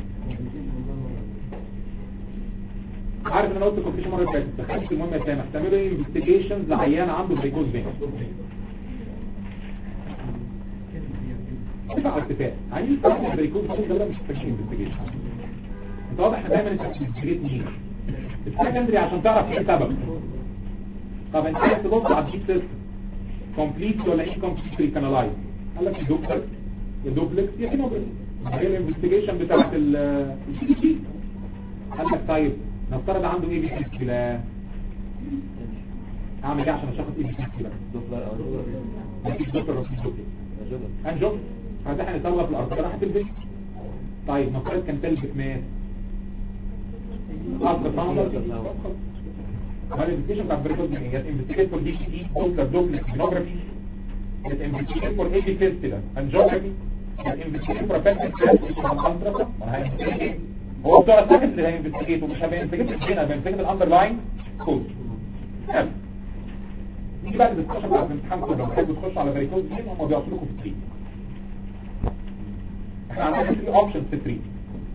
عارف ان انا قلت كنت مره فاتت دخلت المهم يا سامح تعملوا ايه انفستيجيشنز لعيان عنده بريكوز فين ارتفاع ارتفاع عايزين تعرفوا البريكوز فين ده مش محتاجين انفستيجيشن انت واضح ان دايما انت بتستجيب مين السكندري عشان تعرف ايه سبب طب انت عايز تبص على الجيب سيستم كومبليت ولا ايه كومبليت كانالايز قال لك الدوبلر الدوبلكس يا كينوبل هي الانفستيجيشن بتاعت السي دي سي قال لك طيب نفترض عنده ايه بي سي لا اعمل ايه عشان اشخص ايه بي سي لا مفيش دكتور مفيش دكتور انجو هذا احنا نسوي في الارض راحت البيت طيب نفترض كان تلبس مات اصل فاوندر هل الانفستيجيشن بتاع بريكوز دي هي انفستيجيت فور دي سي تي دوبلر دوبلكس مينوجرافي هي انفستيجيت فور اي بي فيستيلا انجوجرافي هي انفستيجيت فور افكتد هو بتوع السكند اللي هينفستيجيت ومش هينفستيجيت الجين هينفستيجيت الاندرلاين كود دي بقى الدسكشن بتاعت الامتحان كله لو بتحبوا تخشوا على بريكوز دي هم بيعطوا لكم في 3 احنا عندنا 3 اوبشنز في 3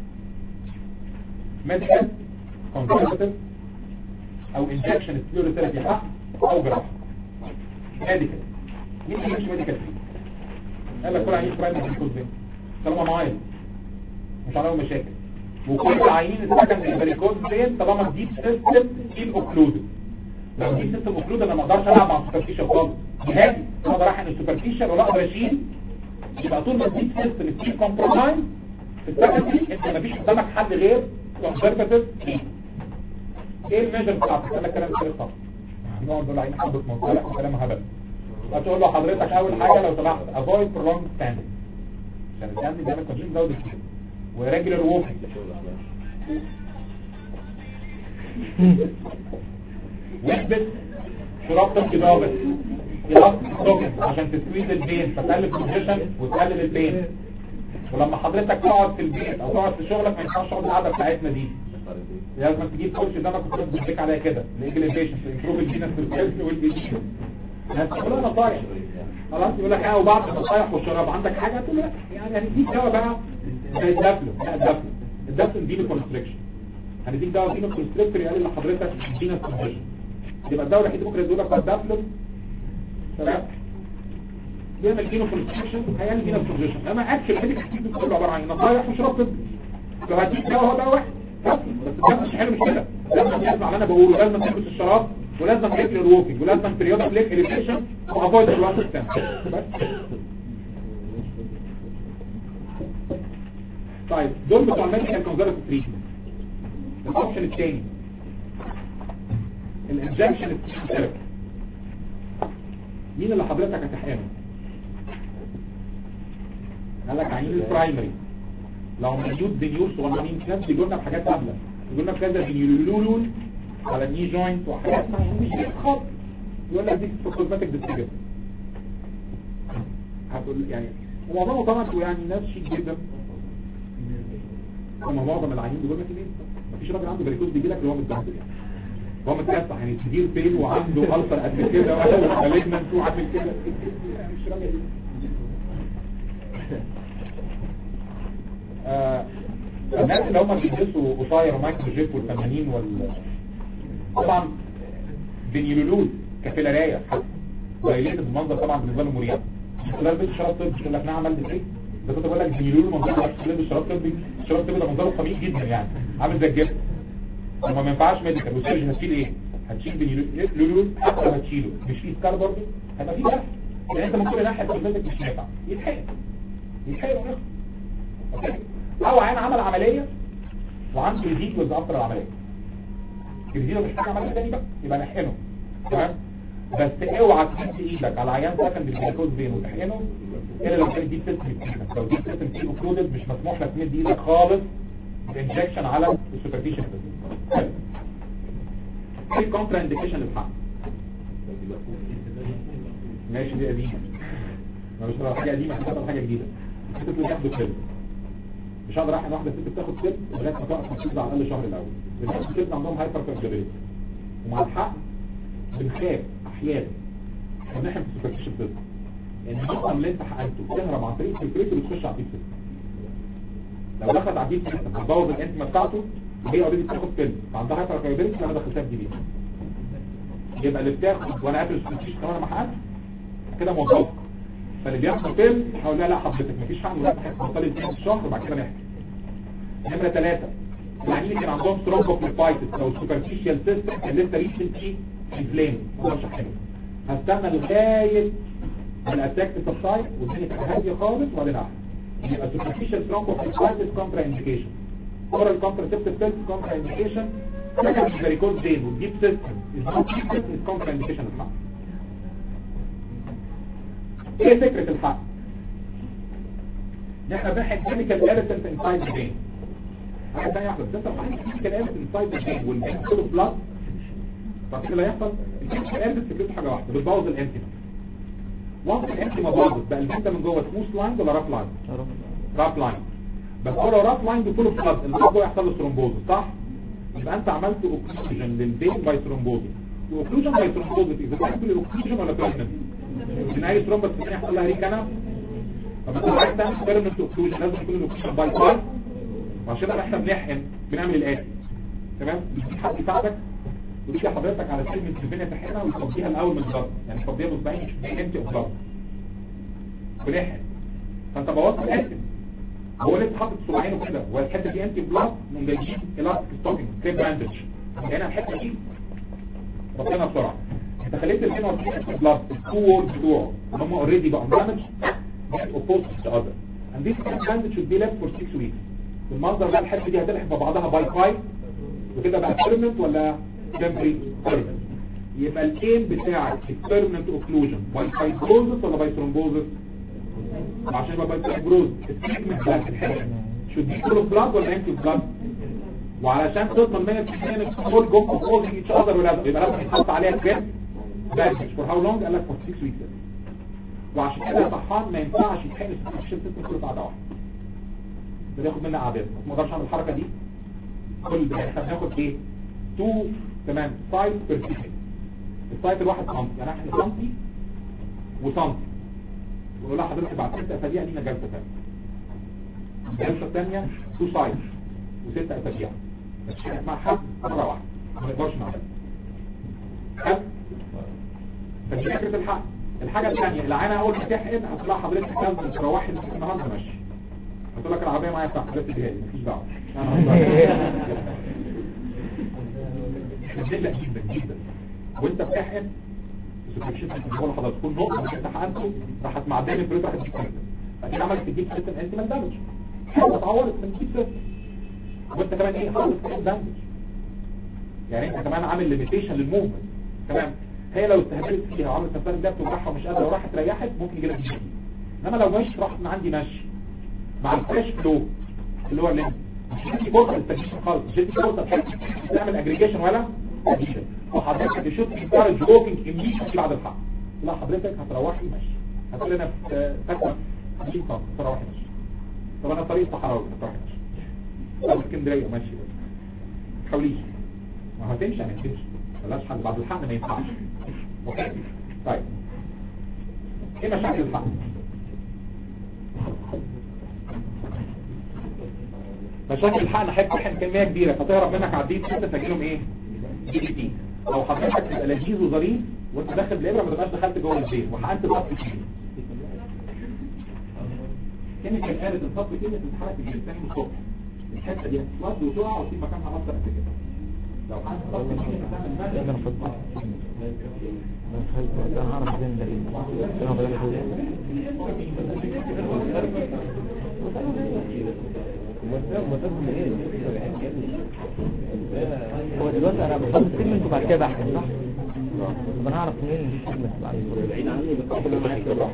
ميديكال كونسرفتيف او انجكشن ثيرابي حق او جراحه ميديكال مين اللي مش ميديكال قال لك كل عيين برايمري بريكوز دي طالما معايا مش عليهم مشاكل وكل عيين السكند البريكوز دين طالما ديب سيستم فيه اوكلودد لو ديب سيستم اوكلودد انا ما اقدرش العب مع السوبرفيشال خالص نهائي انا اقدر احقن السوبرفيشال ولا اقدر اشيل يبقى طول ما الديب سيستم فيه كومبرومايز في السكند انت مفيش قدامك حل غير كونسرفتيف ايه الميجر بتاعتك قال لك كلام كده صح نقعد نقول عين حبه مصالح وكلام هبل هتقول له حضرتك اول حاجه لو سمحت افويد prolonged standing عشان الستاندنج بيعمل تنظيم جوده كتير وريجولار ووكينج واحبس شراب طبي ضابط يلقط السوكت عشان تسويد البين فتقلل الكونجيشن وتقلل البين ولما حضرتك تقعد في البيت او تقعد في شغلك ما ينفعش تقعد القعده بتاعتنا دي لازم تجيب كرسي قدامك وتقعد تديك عليها كده الاجليفيشن امبروف الجينس والكالسي والبيشن الناس كلها نصايح خلاص يقول لك اه وبعد النصايح والشراب عندك حاجه تقول لا يعني هنديك دواء بقى زي الدفلو لا الدفلو الدفلو دي كونستريكشن هنديك دواء دي كونستريكتور يقلل لحضرتك الجينس كونجيشن يبقى الدواء الوحيد ممكن يدوا لك الدفلو تمام بيعمل فينو فلتريشن هيعمل فينو فلتريشن اما اكشن ميديكال تريتمنت كله عباره عن نصايح وشراب طبي لو هديك دواء هو دواء واحد بس بس ده مش حلو مش كده لازم تسمع اللي انا بقوله لازم تلبس الشراب ولازم ريجلر ووكينج ولازم بريودك ليك اريتيشن وافويد الوقت الثاني بس طيب دول بتوع الميديكال كونزرفتيف تريتمنت الاوبشن الثاني الانجكشن ثيرابي مين اللي حضرتك هتحقنه قال لك عينين البرايمري لو مليوت دينيور صغننين ناس بيجوا لنا بحاجات قابله بيجوا لنا بكذا دينيولولول على الني جوينت وحاجات اسمها مش خط يقول لك دي كوزماتيك ديسفيجر هتقول يعني ومعظمه طبعا يعني ناس شيك جدا هم معظم العيانين بيقول لك ايه مفيش راجل عنده بريكوز بيجي لك اللي هو متبهدل يعني هو متكسح يعني كبير بين وعنده ألسر قد كده ومالجنانت وعامل كده مش راجل آه، الناس اللي هم بيلبسوا قصير ومايكرو جيب والفنانين وال طبعا بنيلولود كفيلارايه دايليتد المنظر طبعا بالنسبه له مريح لا لبس شراب طبي مش لك نعم عملت ايه ده كنت بقول لك بنيلولود منظر لك لبس شراب طبي الشراب طبي ده منظره قميء جدا يعني عامل زي الجبن وما ما ينفعش ميديكال والسيرجن هتشيل ايه هتشيل بنيلولود حتى لو هتشيله مش فيه سكار برضه هيبقى فيه جرح يعني انت من كل ناحيه كلمتك مش نافع يتحقق يتحقق ونخلص اوكي او عين عمل عملية وعنده جديد وزعفر العملية الجديد مش حاجة عملية تاني بقى يبقى نحقنه تمام بس اوعى تحط ايدك على عيان سكن بالجلوكوز بين وتحقنه الا لو كانت دي سيستم فيه لو دي سيستم فيه اوكلودد مش مسموح لك تمد ايدك خالص الانجكشن على السوبرفيشن ايه الكونترا انديكيشن للحقن ماشي دي قديمة ما مش حاجة قديمة هتبقى حاجة جديدة هتبقى ياخدوا كده مش هقدر احنا واحده ست بتاخد كده لغايه ما تقف تنفيذ على الاقل شهر الاول الناس كده عندهم هايبر كاربيليتي ومع الحق بنخاف احيانا احنا بنحن في السوبرفيشن بيزنس يعني النقطه اللي انت حققته تهرب عن طريق الفلتريت وتخش على الديب سيستم لو دخلت على الديب سيستم هتبوظ الانتما بتاعته وهي اوريدي بتاخد فيلم فعندها هايبر كاربيليتي انا دخلتها في دي بي يبقى اللي بتاخد وانا قافل السوبرفيشن كمان ما حققتش كده موظف فاللي بياخد فيلم هقول لها لا حضرتك مفيش حق ولا هتبطلي الفيلم شهر وبعد كده نحكي نمرة ثلاثة العيانين اللي كان عندهم سترومبوفليبايتس او سوبرفيشال سيستم كان لسه ريسنتلي انفلام مش حلو هستنى لغاية ما الاتاك تسبسايد والدنيا تبقى هادية خالص وبعدين احكي يبقى سوبرفيشال سترومبوفليبايتس كونترا انديكيشن اورال كونتراسيبتيف بيلز كونترا انديكيشن سكند فيريكوز بين والديب سيستم الديب سيستم از كونترا انديكيشن الحق ايه فكرة الحق ان احنا بنحن كيميكال اريتنت انسايد البين حاجه ثانيه واحده بس انت لو عندك كيميكال اريتنت انسايد البين والبين كله بلاد فاكر اللي هيحصل الكيميكال اريتنت فكرته حاجه واحده بتبوظ الانتيما وانس الانتيما باظت بقى البنت من جوه سموث لاين ولا راف لاين راف لاين بس هو لو راف لاين بكله بلاد البلاد جوه يحصل له ثرومبوز صح يبقى انت عملت اوكسجين للبين باي ثرومبوز واوكلوجن باي ثرومبوز اذا كان الاوكسجين ولا بريجننت من اي ثرومبس يحصل لها ريكانا فما انت عايز تعمل بيرمنت اوكلوجن لازم يكون الاوكسجين باي باي وعشان كده احنا بنحقن بنعمل الاتي تمام بيجي حد يساعدك وتيجي حضرتك على سلم السفينه تحقنها وتفضيها الاول من الضغط يعني تفضيها بصبعين مش انت اوف ضغط بنحقن فانت بوظت الاتي هو لسه حاطط صباعينه كده والحته دي انتي بلاس من جايين الاستيك ستوكينج كريب باندج هنا الحته دي ربنا بسرعه انت خليت ال 42 انتي بلاس التو وورد بتوعه هم اوريدي بقوا دامج opposed to other and this bandage should be left for 6 weeks بالمنظر ده الحته دي هتلحق ببعضها باي باي وكده بقى بيرمنت ولا temporary permanent يبقى الايم بتاعك البيرمنت اوكلوجن باي فايبروزس ولا باي ثرومبوزس عشان يبقى باي فايبروز التريتمنت بتاعت الحته should be full of blood ولا empty blood وعلشان توصل 100% من الكول جم اوف each other ولا يبقى لازم يتحط عليها كريم bandage for how long قال لك for 6 weeks وعشان كده يا طحان ما ينفعش يتحقن السكشن سيستم كله قاعده واحده ده بياخد مني قعدات ما اقدرش اعمل الحركه دي كل ده احنا بناخد ايه 2 تمام سايت بير سيكند السايت الواحد سم يعني احنا سنتي وسنتي ونقول لها حضرتك بعد ست اسابيع لينا جلسه ثانيه الجلسه الثانيه 2 سايت وست اسابيع بس احنا اسمها حد مره واحده ما نقدرش نعملها حد فدي فكره الحق الحاجه الثانيه العينه اول ما تحقن هتطلع حضرتك تنزل تروحي النهارده ماشي هتقول لك العربيه معايا بتاعت حضرتك جاي مفيش دعوه بتقلق جدا جدا وانت بتحقن السكشن في الجوله حضرتك تكون نقطه اللي انت حقنته راحت معديه من البريد راحت تجيب فكده عملت تجيب سيستم انتيمال دامج حاجه اتعورت من تجيب سيستم وانت كمان ايه خالص كمان دامج يعني انت كمان عامل ليميتيشن للموفمنت تمام هي لو استهبلت فيها وعملت نفسها ده بتوجعها ومش قادره وراحت ريحت ممكن يجي لك دي انما لو مش راحت من عندي مشي مع الفريش فلو اللي هو الليمب مش هتدي فرصه للتجديد خالص مش هتدي فرصه تعمل اجريجيشن ولا تجديد وحضرتك تشوف انكارج ووكينج اميشن بعد الحق لا حضرتك هتروحي مشي هتقول انا في فاكره دي طب تروحي مشي طب انا طريق صحراوي هتروحي مشي او اسكندريه ماشي ما تحاوليش ما هتمشي يعني هتمشي بلاش حل بعد الحقن ما ينفعش اوكي طيب ايه مشاكل الحقن مشاكل الحقن حضرتك تحقن كميه كبيره فتهرب منك على الديت انت تسجلهم ايه دي بي تي لو حضرتك تبقى لذيذ وظريف وانت داخل بالابره ما تبقاش دخلت جوه البيت وحقنت الصف كتير كانت قالت الصف كده تتحرك الجسم الصبح الحته دي هتتوض وتقع وتسيب مكانها اكتر قد كده لو حقنت الصف كده تعمل انا مدى فضلت انا فضلت انا هعرف فين ده انا فضلت هو دلوقتي انا بحط سيجمنت وبعد كده بحكي صح؟ طب انا هعرف منين ان في سيجمنت بعد كده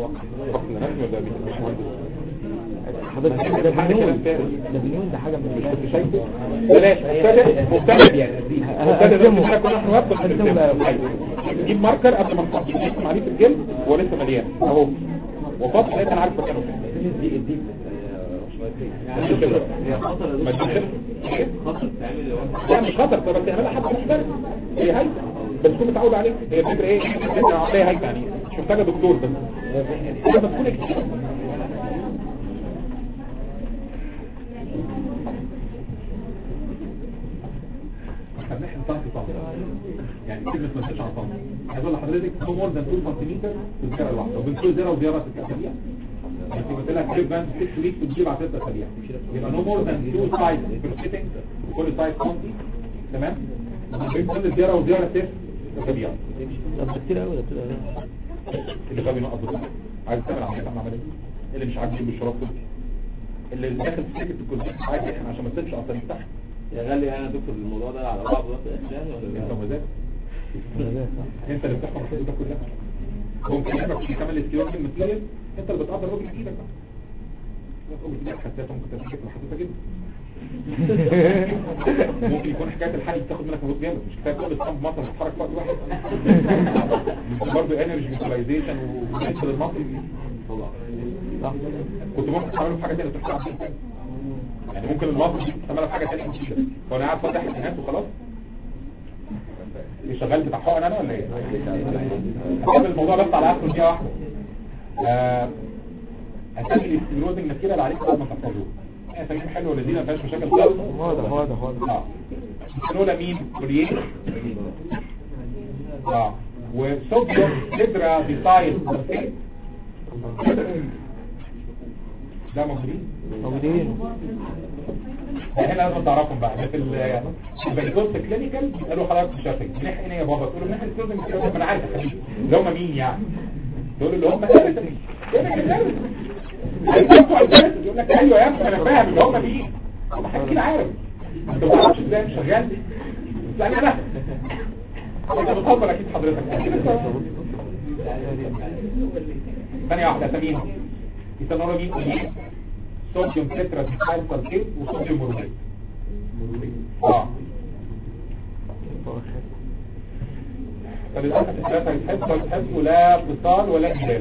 حضرتك ده بنيون ده بنيون ده حاجه من مش كنت الناس. شايفه بلاش مبتدئ مبتدئ يعني مبتدئ ده كل احنا وقت هقسمه بقى. جيب ماركر قبل ما نحط نقسم عليه في الجلد هو لسه مليان اهو وفاضل لقيت انا عارف مكانه فين دي دي مش كده. ما تجيش إيه؟ لا مش خطر طب بس اعملها حتى مش بس هي هايفه بس تكون متعود عليك هي الفكره ايه الفكره عمليه هايفه يعني مش محتاجه دكتور بس هي بتكون كتير احنا بنحن طنط طنط يعني كلمة ما تنساش عن طنط عايز اقول لحضرتك no more than 2 سنتيمتر في الزيارة الواحدة وبين كل زيارة وزيارة ست اسابيع يعني قلت لك كيف بان 6 ويك وتجيب بعد 6 اسابيع يبقى no more than 2 سايز per sitting كل سايز سنتي تمام بين كل زيارة وزيارة 6 اسابيع طب ده كتير قوي ده كتير قوي اللي غبي نقص بطاقة عايز تعمل عملية تعمل عملية اللي مش عاجبه بالشراب كله اللي داخل في سكة الكرسي عايز يحن عشان ما تسيبش اصلا يفتح يا غالي انا دكتور الموضوع ده على بعض وقت يعني ولا انت لا؟ ومزاج انت اللي بتحكم الحدود كلها ممكن يعمل في كامل الاستيوارد الماتيريال انت اللي بتقدر وجه ايدك بقى تقوم بايدك حساسه ممكن تمسك محطوطه جدا ممكن يكون حكايه الحل بتاخد منك مجهود جامد مش كفايه كل الصنب مصر بتتحرك في وقت واحد انت برضه انرجي فيزواليزيشن وبالنسبه للمصري صح كنت ممكن تعمله في حاجه ثانيه تحت يعني ممكن المصري تعملها في حاجه ثانيه مفيده وانا قاعد فاتح الناس وخلاص إيه، شغال بتاع حقن انا ولا ايه؟ هكمل الموضوع بس على اخر دقيقه واحده آه، هسجل الاستيروز النتيجه اللي عليك بعد ما تحفظوه يعني تجربه حلوه ولذيذه ما فيهاش مشاكل خالص واضح واضح واضح اه الكنولا مين كوريين اه وصوديوم تدرا بيسايل سلفيت ده موجودين موجودين ده هنا لازم تعرفهم بقى ده في ال- في البريكوست كلينيكال قالوا حضرتك مش عارفين منح ايه يا بابا تقول له منح الكلوزنج ما انا عارف يا حبيبي اللي هم مين يعني دول اللي هم يقول لك ايوه يا ابني انا فاهم اللي هم مين هم حكينا عارف انت ما تعرفش ازاي مش شغال لا انا انت بتهزر اكيد حضرتك أكيد أنت- ثانية واحدة اساميهم يسموها مين ايه صوديوم تترا ديكايل سلفيت وصوديوم موربيت اه فللأسف الثلاثة يتحسوا يتحسوا لا اتصال ولا إجلال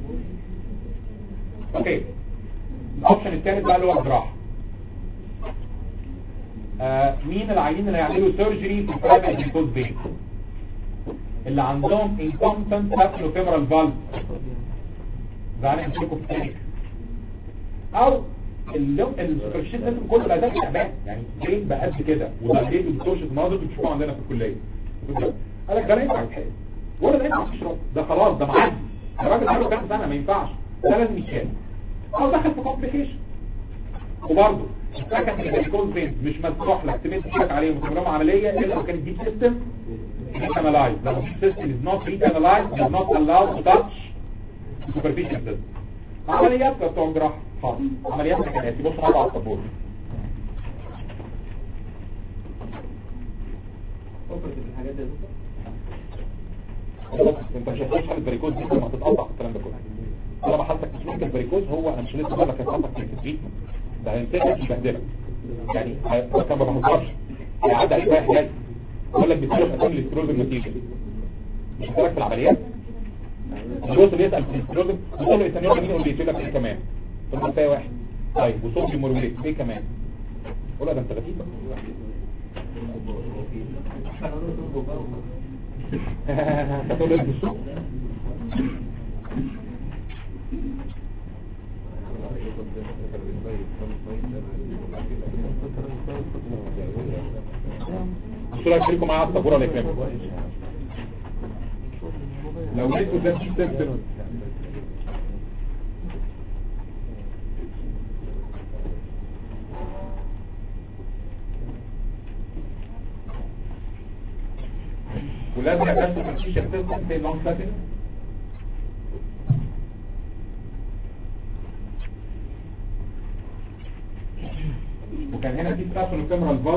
اوكي الاوبشن الثالث بقى اللي هو الجراحة آه مين العيانين اللي هيعملوا سيرجري في البرايمري ديكوز بين اللي عندهم incompetent saprophemoral valve زعلان يمسكوا في التانك او اليوم السوبرشيت اسم كله بقى ده تعبان يعني جريد بقى قد كده وده جريد وبتوشة مناظر بتشوفوه عندنا في الكليه قال لك ده لا ينفع يتحقق ولا ده ينفع تشرب ده خلاص ده معدي الراجل عنده كام سنه ما ينفعش ده لازم يتشال او دخل في كومبليكيشن وبرضه السكند الكول فين مش مسموح لك تمد ايدك عليه وتعمل عمليه الا لو كان الديب سيستم ريكانالايز لو الديب سيستم از نوت ريكانالايز از نوت allowed to touch superficial system عمليات بتوع جراحه خالص عمليات مكانيات بص معايا على السبورت فكرت في الحاجات دي يا دكتور خلاص انت مش هتخش حاله بريكوز دي لما تتقطع الكلام ده كله طالما حالتك مش ممكن بريكوز هو انا مش لسه بقول لك هيتقطع في التريتمنت ده هيمسكك يبهدلك يعني هي- ده كان ما بهزرش هيعدي عليك رايح جاي يقول لك بتسلك اسامي الاستروز النتيجه مش هتقول في العمليات الجوز اللي يسال في الاستروز وصول الاثنين مين يقول لي يقول لك ايه كمان طب ما كفايه واحد طيب وصول الموروليت ايه كمان قول ده انت غريب هتقول ايه بالسوق مش رايك فيكم معايا على السبوره ولا يكرمك لو لقيتوا ده في سيستم ولازم اكتشف الشيشه سيستم في اللونج سيتنج وكان هنا في ستاشن الكاميرا الفاز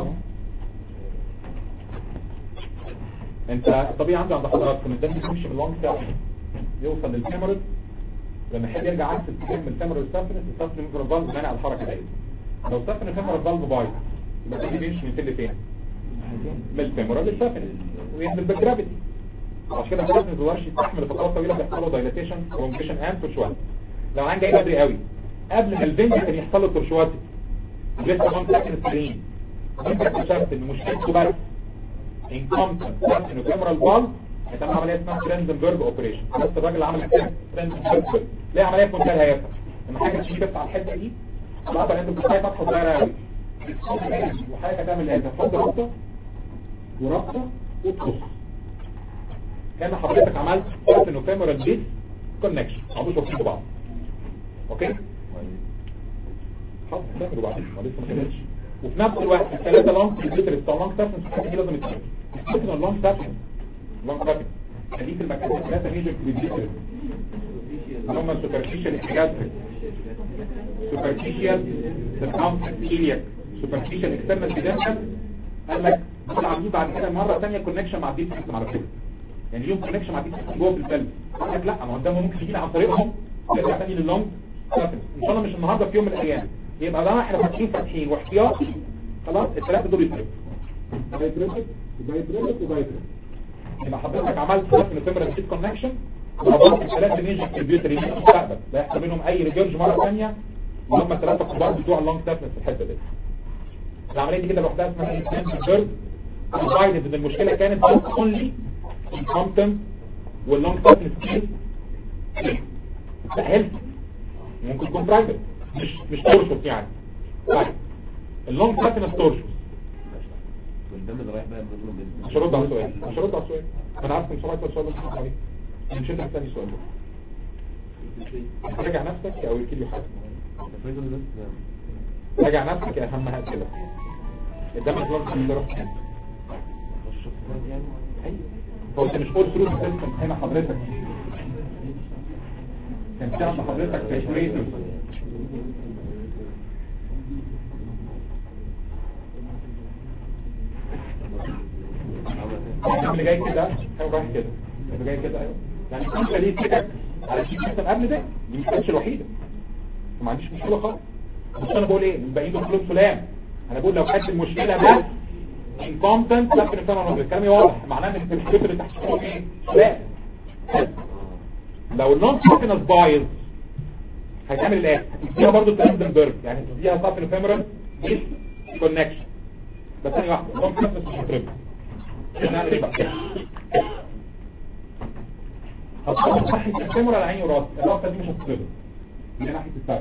انت الطبيعي عندي عند حضراتكم الدم يمشي من اللونج سيتنج يوصل للكاميرا لما يحب يرجع عكس اتجاه من الكاميرا للسفن السفن الكاميرا الفالف مانع الحركه دي لو سفن الكاميرا الفالف بايظ يبقى الدم بيمشي من فين لفين من الكاميرا للسفن ويعمل بالجرافيتي عشان كده السفن الزوارش يستحمل فترات طويله بيحصل له دايلاتيشن كومبريشن اند ترشوات لو عن جاي بدري قوي قبل ما الفين كان يحصل له ترشوات لسه ما ساكن السرين انت اكتشفت ان مشكلته بس incompetent ساكن الكاميرا الفالف هتعمل عمليه اسمها ترندنبرج اوبريشن بس الراجل اللي عمل كده ترندنبرج ليه عمليه في منتهى الهيافه لما حاجه تيجي بس على الحته دي طبعا انت بتلاقي فتحه صغيره قوي وحاجه تعمل ايه تحط رابطه ورابطه وتقص كان حضرتك عملت انه كاميرا ديس كونكشن عملوا شوفين بعض اوكي حط تعملوا بعض ما لسه ما كملش وفي نفس الوقت الثلاثه لونج الليتر بتاع لونج سافنس الحته دي لازم تتعمل الفكره اللونج سافنس لونج سافنس خليك المكان الثلاثه ميجر كريديتر هم سوبرفيشال اكسجاستريك سوبرفيشال سيركمفلكس سوبرفيشال اكسترنال ديدنشن قال لك دول عاملين بعد كده مره ثانيه كونكشن مع الديب سيستم على فكره يعني ليهم كونكشن مع الديب سيستم جوه في القلب قال لك لا ما هو ده ممكن يجينا عن طريقهم نرجع ثاني لللونج سافنس ان شاء الله مش النهارده في يوم من الايام يبقى ده احنا فاتحين فاتحين واحتياطي خلاص الثلاثه دول يتربوا ده يتربط وده يتربط وده يتربط يبقى حضرتك عملت سيستم تمبرال ديس كونكشن وربطت الثلاثه ميجر كمبيوتر يمين المستقبل لا يحصل منهم اي ريجرج مره ثانيه وهم الثلاثه كبار بتوع اللونج سافنس في الحته دي العمليه دي كده لوحدها اسمها انسنسبرج provided ان المشكله كانت اونلي الكونتنت واللونج سافنس كيس لا هيلث ممكن يكون برايفت مش مش تورشوس يعني طيب اللونج سافنس تورشوس والدم اللي رايح بقى بنقول بال- مش هرد على السؤال مش هرد على السؤال انا عارف ان سمعت السؤال ده مش هرد عليه أنا مش هسأل ثاني سؤال ده راجع نفسك او يكيل حاجه الفريزر بس راجع نفسك يا اهم حاجه كده الدم البلد اللي روح فين مش شفت كويس يعني ايوه هو انت مش قول ثرو سيستم هنا حضرتك كان في عند حضرتك تشريتر الدم اللي جاي كده هو رايح كده اللي جاي كده ايوه يعني انت ليه كده على شيء سيستم قبل ده دي مش كانتش الوحيده ما عنديش مشكله خالص بس انا بقول ايه الباقيين دول كلهم سلام انا بقول لو كانت المشكله بس incompetent لكن الكلام الكلام واضح معناه ان الكمبيوتر اللي تحت فيه ايه سلام لو النون سيكنس بايظ هيتعمل الايه تديها برضه ترندنبرج يعني تديها صافي الفيمورال ديس كونكشن بس ثانيه واحده النون سيكنس مش هتربط هنعمل ايه بقى هتحط ناحيه الفيمورال على عيني وراسي الراسه دي مش هتتربط اللي ناحيه السقف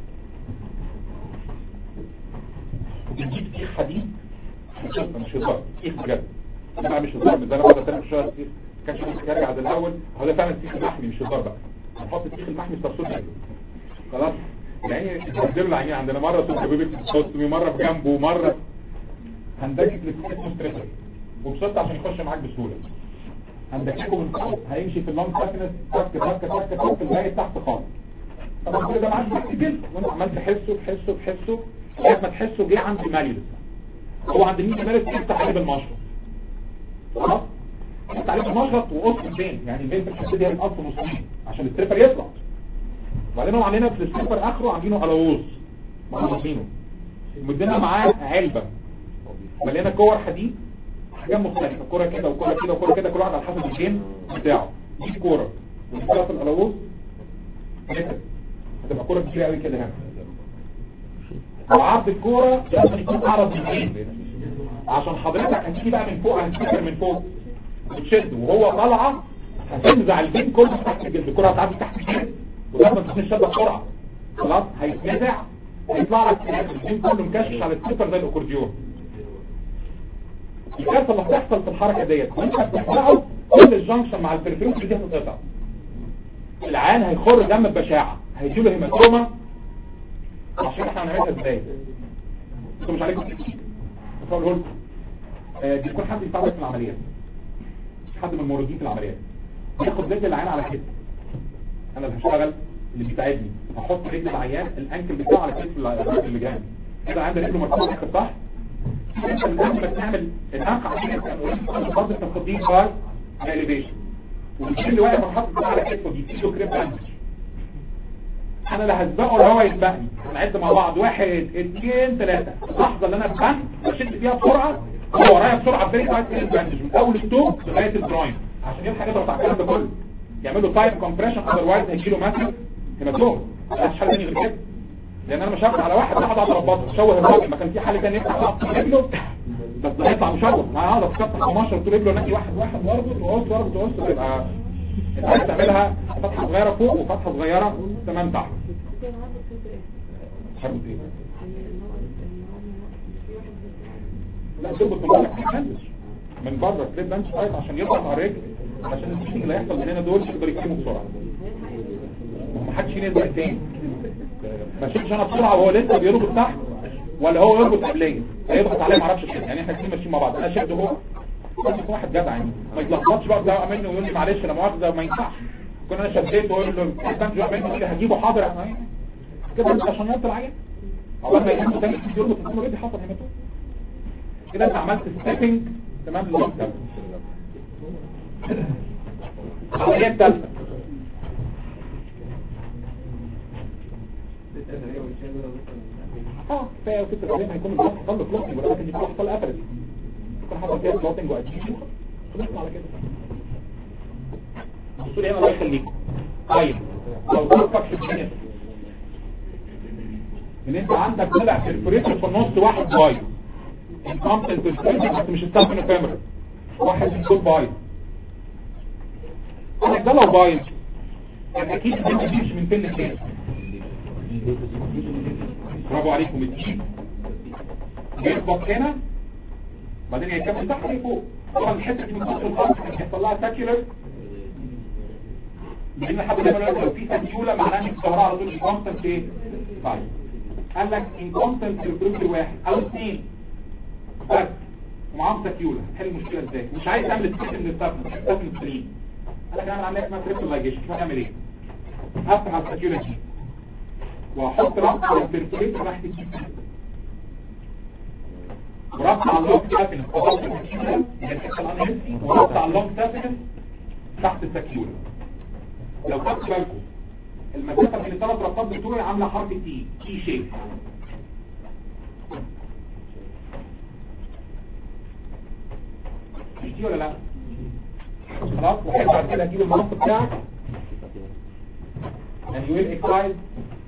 وبنجيب سيخ حديد مش هزار مش هزار سيخ بجد انا مش هزار من ده انا بقعد اتكلم في الشهر سيخ كانش ممكن يرجع زي الاول هو ده فعلا السيخ المحمي مش هزار بقى هنحط السيخ المحمي في ترسول رجله خلاص يعني الدبل العينين عندنا مره صوت بيبي في مره في جنبه ومره هندكك للسيستم ستريسر وبسطة عشان يخش معاك بسهوله هندككه من فوق هيمشي في اللونج ساكنس تك تك تك تك لغايه تحت خالص طبعا كل ده معاك تحت جلد وانت عمال تحسه تحسه تحسه لغايه ما تحسه جه عند ماليوس هو عند مين ماليوس يفتح عليه بالمشرط خلاص يفتح عليه بالمشرط وقص البين يعني البين في الحته دي هيتقص نصين عشان الستريبر يطلع وبعدين هم عاملينها في الستريبر اخره عاملينه قلاووز مقصصينه مدينا معاه علبه مليانه كور حديد احجام مختلفه كوره كده وكوره كده وكوره كده كل واحد على حسب الجين بتاعه دي كوره ودي كوره في القلاووز متر هتبقى كوره كبيره قوي كده هنا وعرض الكوره لازم يكون اعرض من الجين عشان حضرتك هتيجي بقى من فوق هتفكر من فوق وتشد وهو طالعه هتنزع البين كله تحت الجلد الكوره هتعدي تحت الجلد ولازم تكون الشده بسرعه خلاص هيتنزع هيطلع لك البين كله مكشش على السليبر زي الاكورديون الكارثه اللي هتحصل في الحركه ديت وانت بتحرقه كل الجنكشن مع البريفيروس دي هتتقطع العيان هيخر دم ببشاعه هيجيله هيماتوما عشان احنا هنعملها ازاي انتوا مش عليكم تكتيك بس هقوله لكم آه، بيكون حد يساعدك في العمليات حد من الموردين في العمليات ياخد رجل العيان على كتف انا اللي هشتغل اللي بيساعدني هحط رجل العيان الانكل بتاعه على كتف الراجل اللي جنبي كده عندي رجله مرفوعه اخر صح انت من قبل ما تعمل الانقع عشان برضه التقديم باي اليفيشن والشيء اللي واقف وحاطط على كتفه دي تيجي كريب باندج انا لا هسبقه ولا هو يسبقني هنعد مع بعض واحد اثنين ثلاثة اللحظة اللي انا ببان بشد فيها بسرعة هو ورايا بسرعة بريك تايت كريب باندج من اول التوب لغاية الجراين عشان يلحق يضغط على الكلام ده كله يعملوا تايم كومبريشن اذروايز هيجيله مثلا هيماتوم مفيش حاجة تانية غير كده لان انا مش هاخد على واحد واحد اقعد اربطه اشوه الراجل ما كان في حل تاني يفتح اقعد رجله بس ده هيطلع مشوه انا هقعد افتح 15 طول رجله نقي واحد واحد واربط واربط واربط واربط يبقى انت عايز تعملها فتحه صغيره فوق وفتحه صغيره تمام تحت حرب ايه لا تربط من بره كليب بندج من بره كليب بندج طيب عشان يضغط على الرجل عشان السيتنج اللي هيحصل من هنا دول يقدر يكتموا بسرعه ومحدش فينا يزق تاني ما شفتش انا بسرعه وهو لسه بيربط تحت ولا هو يربط قبليه هيضغط عليه ما اعرفش كده يعني احنا الاثنين ماشيين مع بعض انا شد هو يكون واحد جدع يعني ما يتلخبطش بقى ده مني ويقول لي معلش انا مؤاخذه وما ينفعش كنا انا شديته واقول له البنج بقى مني كده هجيبه حاضر أنا إيه؟ كده انت عشان يطلع العين اول ما يهمه تاني يربط الكاميرا اوريدي حصل هيماتوم كده انت عملت ستيبنج تمام للمكتب العمليه الثالثه اه كفايه وست سنين هيكون الضغط حصل له كلوتنج ولكن دي حصل قفلت يكون حصل فيها كلوتنج واديشن خلصنا على كده بصوا لي هنا الله يخليكم طيب لو فكك في الدنيا ان انت عندك طلع بريفريشن في النص واحد بايظ انكمبتنت بريفريشن بس مش ستافن كاميرا واحد من دول بايظ انا ده لو بايظ يعني اكيد الدنيا دي مش من فين لفين برافو عليكم التيم يربط هنا بعدين يكمل تحت فوق طبعا الحته دي من كتر الارض هيحصل لها ساكيولر لان حد دايما يقول لو في ساكيولا معناها ان الظهر على طول انكونستنت ايه طيب قال لك انكونستنت ريبروتر واحد او اثنين بس ومعاهم ساكيولا حل المشكله ازاي مش عايز تعمل سكيشن للستافن الستافن السليم قال لك اعمل عمليه اسمها تريبل لايجيشن شوف هنعمل ايه افتح على الساكيولا دي واحط ربط على البرفوريتور ناحيه الجيب وربط على اللونج سافنس وربط السكيولا الحته الانهيلثي وربط على اللونج سافنس تحت السكيولا لو خدت بالكم المسافه بين الثلاث ربطات بتوعي عامله حرف تي تي شيب مش دي ولا لا خلاص وحيد بعد كده هجيب المنص بتاعك and you will excise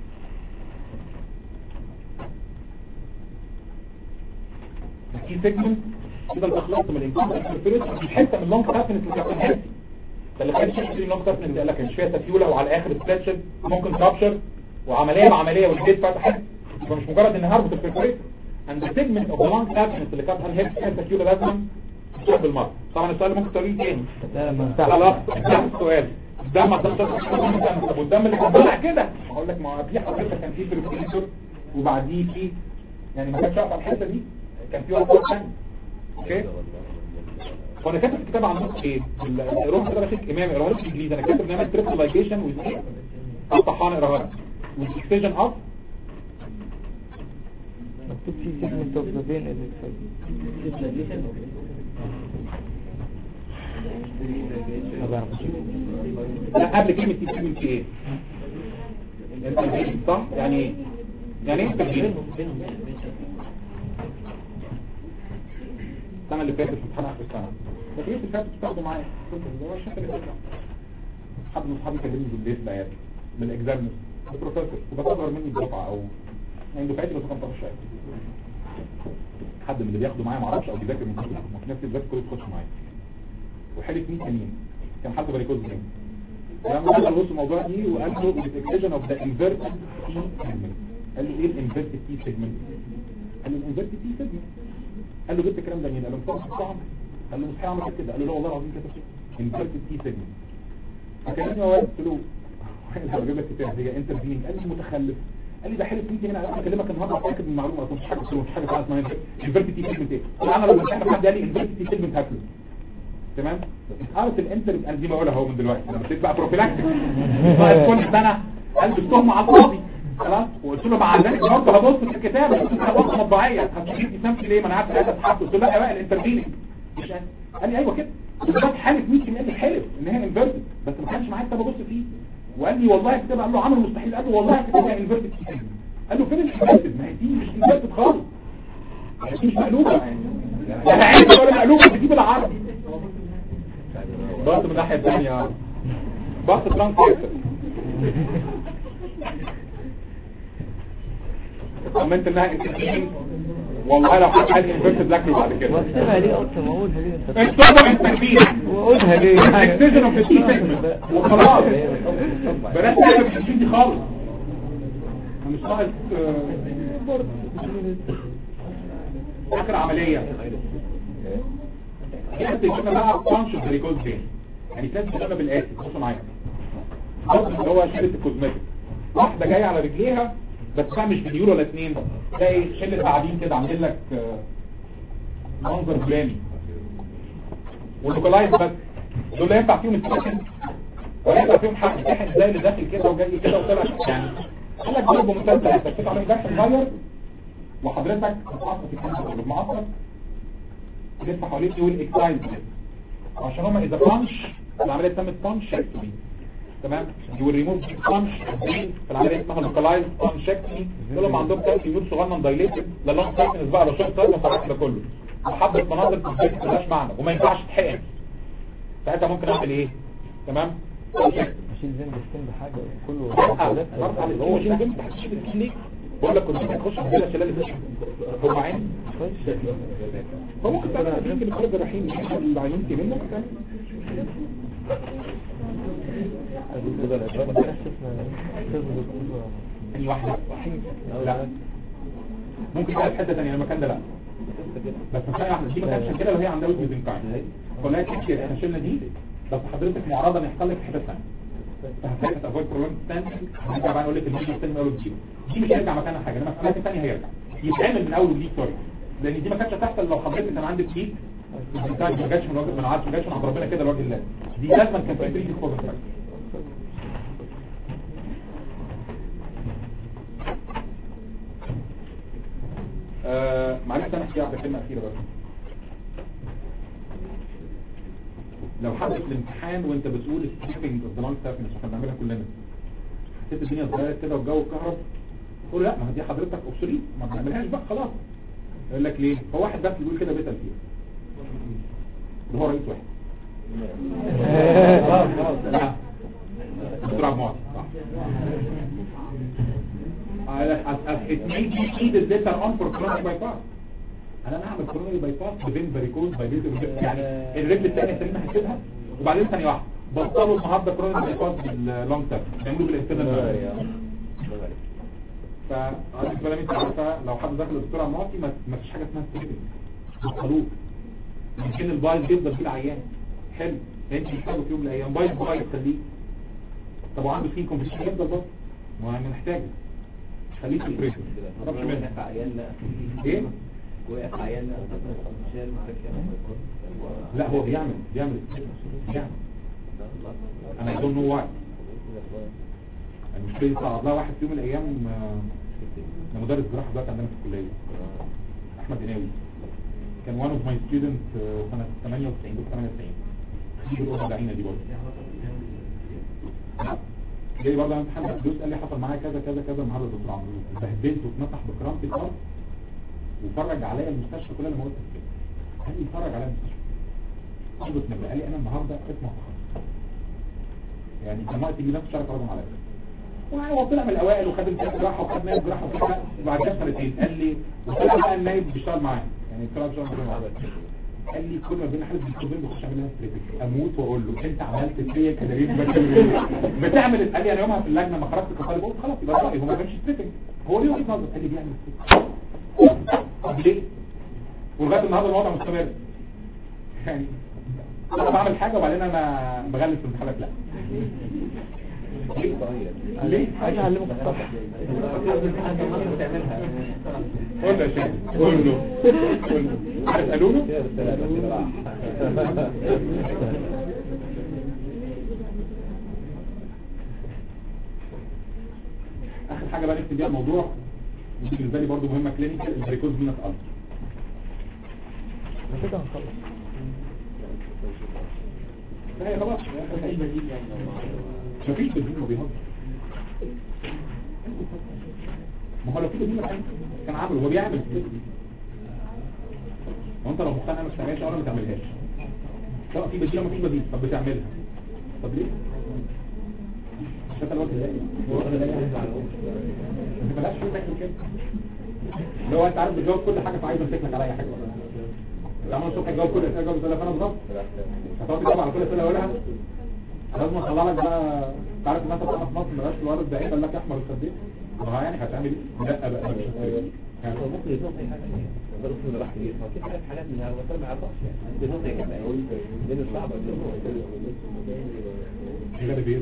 في سيجمنت كده انت خلصت من الانكمبتنت في حته من اللونج سافنس اللي كانت هيلثي ده اللي كان شيء لونج سافنس قال لك مش فيها سفيوله وعلى الاخر سبلاتشر ممكن تابشر وعمليه بعمليه والجيت فتحت يبقى مش مجرد ان هربط البرفوريت عند سيجمنت اوف ذا لونج سافنس اللي كانت هيلثي فيها سفيوله لازم السؤال بالمره طبعا السؤال ممكن تقوليه تاني ده لما انتهى خلاص ده السؤال ده ما تقدرش طب والدم اللي كان طالع كده اقول لك ما هو في حضرتك كان في بريكوليتور وبعديه في يعني ما كانش واقف على الحته دي كان في واحد ثاني اوكي وانا كاتب الكتاب عن نص ايه ال- روح كده بشيك امامي اقراها لك بالانجليزي انا كاتب نعمل تريبل لايجيشن ويز ايه الطحان اقراها لك ويز اكسجن اوف مكتوب فيه سيجمنت اوف ذا فين اللي ما بعرفش لا قبل كلمه تيجي في ايه انت صح يعني ايه يعني ايه تكليف السنه اللي فاتت امتحان اخر السنه التكليف اللي فاتت بتاخده معايا كنت اللي هو الشهر اللي فات حد من اصحابي كلمني بالبيت بقى من الاكزامنس البروفيسور وبس اصغر مني بدفعه او يعني دفعتي بس 15 شهر حد من اللي بياخده معايا معرفش او بيذاكر من كتب ممكن ناس بتذاكر كل تخش معايا وحلف مين تانيين كان حد بريكوز مين لما دخل بص الموضوع دي وقال له الاكسجن اوف ذا انفيرتد تي سيجمنت قال له ايه الانفيرتد تي سيجمنت قال له الانفيرتد تي سيجمنت قال له جبت الكلام ده منين قال له مصطفى الطعم قال له مستحيل اعمل كده قال له لا والله العظيم كده انفيرتد تي سيجمنت فكلمني هو قلت له انا بجيب لك كتاب هي انترفين قال لي متخلف قال لي ده حلف مين هنا انا بكلمك النهارده اتاكد من المعلومه ما مش حاجه قلت له مش حاجه اسمها انفيرتد تي سيجمنت ايه قلت له انا لو كان حد قال لي انفيرتد تي سيجمنت هاكله تمام عارف الانتر انا دي بقولها اهو من دلوقتي لما ابتديت بقى بروفيلاكتيك بعد كل سنه قلب التهمه على الفاضي خلاص وقلت له مع ذلك برضه هبص في الكتاب قلت له هبص مطبعيه هتجيب لي سمك ليه ما انا عارف قاعد اتحط قلت له لا بقى الانترفيننج مش أنا. قال لي ايوه كده بالظبط حالف مين كمان حلف ان هي انفيرتد بس ما كانش معايا كتاب ابص فيه وقال لي والله الكتاب قال له عمل مستحيل قال له والله الكتاب هي انفيرتد قال له فين الانفيرتد ما هي دي مش انفيرتد خالص دي مش مقلوبه يعني عايز ولا مقلوبه تجيب العربي ضغط من الناحية الثانية ضغط ترانسفيرتر كومنت انها انترفيرنج والله لو حد عايز انفيرت بلاك بعد كده واكتبها ليه اصلا ما اقولها ليه انت اكتبوا انترفيرنج واقولها ليه اكسجن اوف التي سيجمنت وخلاص بلاش تعمل التشكيل دي خالص أنا مش ناقص آه، اخر عملية كانت تجمع بقى بانش بريكوز بين يعني كانت تجمع بالاسم بصوا معايا برضه اللي هو شلة الكوزمتيك واحدة جاية على رجليها بس بقى مش فيديول ولا اتنين تلاقي شلة قاعدين كده عاملين لك آه، منظر فلاني واللوكالايز بس دول لا ينفع فيهم السكن ولا ينفع فيهم حد ساحن زي اللي داخل كده وجاي كده وطلع يعني قال لك ضرب مسلسل انت بتفتح عليهم جرح صغير وحضرتك بتعصر في كام بالمعصر تلف حواليك يقول اكسايز عشان هما اذا بانش العمليه تمت بانش شكتمي تمام يقول ريموف بانش في العمليه اسمها لوكالايز بانش شكتمي دول هم عندهم كام يقول صغنن دايليتد لا لونج سايكنس بقى ولا شورت سايكنس ولا ده كله وحبه مناظر في البيت ملهاش معنى وما ينفعش تحقن ساعتها ممكن اعمل ايه تمام اشيل زين بستين بحاجة كله برضه على هو شيء جنب هتشيل الكليك بقول لك كنت هتخش في كده شلال الدش هو عين هو ممكن تعمل يمكن الخارج الرحيم اللي عينتي منه ممكن تعمل اني واحدة لا ممكن تبقى في حتة تانية المكان ده لا بس مش واحدة دي ما كانتش كده وهي عندها ويز كاين كلها تكتير احنا شلنا دي بس حضرتك معرضة ان يحصل لك في حتة ثانية فهتلاقي افويد بروبلم ثاني هرجع بقى نقول لك الميديا الثاني من اول وجديد دي مش هيرجع مكانها حاجة انما الثلاثة الثانية هيرجع يتعمل من اول وجديد سوري لان دي ما كانتش هتحصل لو حضرتك كان عندك ايد الانتاج ما جاتش من وجه من عارف ما جاتش من عند ربنا كده لوجه الله دي لازم كان في بريد كوفر آه معلش انا احكي على كلمه اخيره بس لو حد في الامتحان وانت بتقول skipping of the long step احنا بنعملها كلنا حسيت الدنيا اتغيرت كده والجو اتكهرب قول لا ما دي حضرتك اوبسوليت ما بنعملهاش بقى خلاص يقول لك ليه هو واحد بس بيقول كده بيسال فيها اللي هو رئيس واحد خلاص خلاص لا دكتور عبد المعطي صح قال لك it may be needed later on for coronary bypass انا اعمل coronary bypass بين varicose dilated يعني الرجل الثانيه سليمه هسيبها وبعدين ثانيه واحده بطلوا النهارده coronary bypass باللونج تيرم بيعملوا بالانترنال فعارف كلام انت عارفه لو حد دخل الدكتور عبد المعطي ما ما فيش حاجه اسمها ستيبنج بطلوه يمكن البايظ بيفضل فيه العيان حلو انت محتاجه في يوم من الايام بايظ بايظ خليه طب وعنده سكين كومبليشن يفضل برضه ما انا محتاجه خليه في البريشر ما تقربش منه وقف عيان لا ايه وقف عيان لا شال معرفش لا هو بيعمل بيعمل بيعمل انا I don't know why المشكله دي صعب لها واحد في يوم من الايام آه، ده مدرس جراحه دلوقتي عندنا في الكليه احمد قناوي كان one of my students آه، سنه 98 و 98 دي الاوضه العينه دي برضه جاي برضه انا امتحان الفلوس قال لي حصل معايا كذا كذا كذا النهارده يا دكتور عمرو اتبهدلت واتنطح بكرامه الارض وفرج عليا المستشفى كلها لما قلت كده قال لي اتفرج عليا المستشفى قلت نبقى قال لي انا النهارده اسمع تخصص يعني كان وقت يجي نفس شرط رقم عليا ويعني هو طلع من الاوائل وخد امتياز جراحه وخد نائب جراحه وكده وبعد كده سنتين قال لي وطلع بقى النائب بيشتغل معايا يعني طلع بيشتغل معايا قال لي كل ما بين حد بيكتبين بخش اعمل لها ستريبك اموت واقول له انت عملت فيا كده ليه بكلمك بتعمل قال لي انا يومها في اللجنه ما خرجت كطالب قلت خلاص يبقى رايي هو ما بيعملش ستريبك هو ليه وجهه نظر قال لي بيعمل ستريبك طب ليه ولغايه النهارده الوضع مستمر يعني انا بعمل حاجه وبعدين انا بغلس في الامتحانات لا ليه ليه عايز اعلمك الصبر قول له يا شيخ قول له قول له عارف قالوا له اخر حاجه بقى نكتب بيها الموضوع ودي بالنسبه لي برضه مهمه كلينيكال البريكوز مينس التر كده هنخلص هي خلاص مفيش بديل ما بيهزر ما هو لو في بديل كان كان عامل هو بيعمل كده وانت لو مقتنع ما بتعملهاش او ما تعملهاش سواء في بديل او مفيش بديل طب بتعملها طب ليه؟ مش انت الوقت ازاي؟ انت بلاش شو تعمل كده لو انت عارف بتجاوب كل حاجه فعايز امسك لك على اي حاجه لما الصبح تجاوب كل اسئله جاوب اسئله فانا بالظبط هتقعد تجاوب على كل اسئله اقولها لازم اطلع لك بقى تعرف ان انت بتعمل في مصر مبقاش الولد ده ايه قال لك يا احمر الخدين ما يعني هتعمل ايه؟ لا بقى مش هتعمل. يعني هو ممكن يكون في حاجه ثانيه غير الصوره راح تجي في حالات حالات من هذا ما يعرفش يعني دي نقطه كده لان صعبه في غالبيته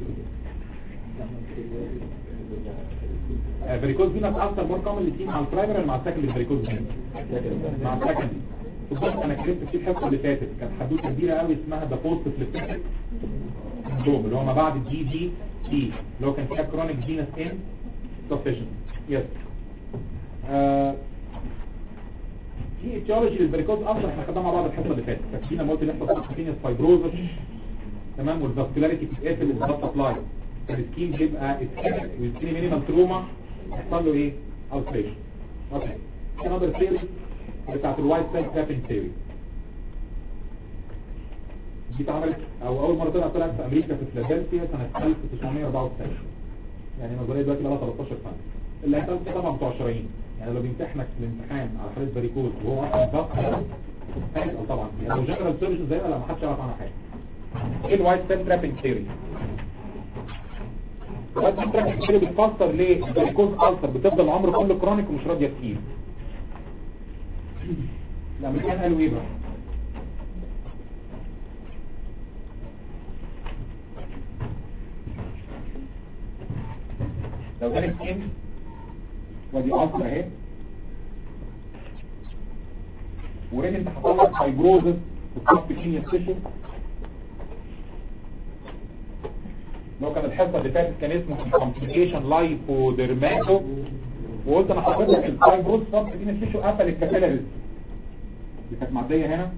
فاريكوز فينس اكتر مور كومن اللي مع البرايمري ولا مع السكندري فاريكوز فينس مع السكندري بص انا اتكلمت في الحصه اللي فاتت كانت حدوته كبيره قوي اسمها ذا بوست فليبتيك سندروم اللي هو ما بعد الدي دي تي اللي هو كان فيها كرونيك فينس ان سفشن يس في ايتيولوجي للفاريكوز اكتر احنا خدناها مع بعض الحصه اللي فاتت فاكرين لما قلت اللي يحصل سبكوتينيوس فايبروزس تمام والفاسكولاريتي بتتقفل البلاد سبلاي السكين بيبقى اسكيميك والسكين مينيمال تروما يحصل له ايه؟ اوتبريشن اوكي في نظر ثيوري بتاعت الوايت سيل ترابنج ثيوري دي اتعملت او اول مره طلعت طلعت في امريكا في فيلادلفيا سنه 1994 يعني النظريه دلوقتي بقى لها 13 سنه اللي هيسال فيها طبعا بتوع الشرايين يعني لو بيمتحنك في الامتحان على حاله فاريكوز وهو اصلا ضغط هيسال طبعا يعني لو جنرال سيرجن زي لا ما حدش يعرف عنها حاجه ايه الوايت سيل ترابنج ثيوري الوايت سيل ترابنج ثيوري بتفسر ليه الفاريكوز ألسر بتفضل عمره كله كرونيك ومش راضيه تسيب الامريكان قالوا ايه بقى لو كانت سكين ودي ألسر اهي وريت انت حصل لك فايبروزس وكاست كينيا تيشو لو كان الحصه اللي فاتت كان اسمه كومبليكيشن لايبوديرماتو وقلت انا حطيت لك الفايبروز صف دي التيشو قفل الكابيلاريز اللي كانت معديه هنا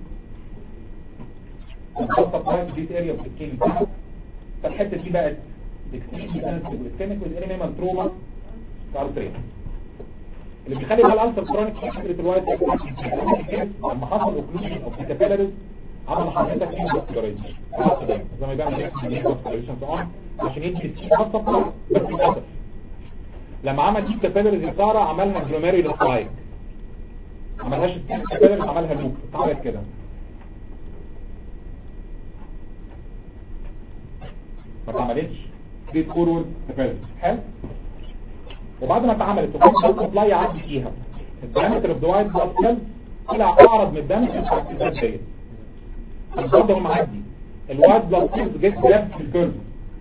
الخطه بتاعت دي اريا في السكين فالحته دي بقت اكستريم والانيمال تروما كارترين اللي بيخلي بقى الالسر كرونيك فكره الوايت لما حصل اوكلوجن اوف الكابيلاريز عمل حضرتك ايه فاسكولاريزيشن زي ما بيعمل ايه فاسكولاريزيشن طبعا عشان يدي السي خاصه بس للاسف لما عمل دي كابيلاريز الزهرة عملها جلوميري للسلايد عملهاش السي كابيلاريز عملها لوب اتعملت كده ما اتعملتش ستريت فورورد كابيلاريز حلو وبعد ما اتعملت وكان السبلاي يعدي فيها الدايمتر اوف ذا وايت بلاد سيلز طلع اعرض من الدم بتاع الكتاب ديت الضغط هو معدي الوايت بلاد سيلز جيت تراب في الكيرف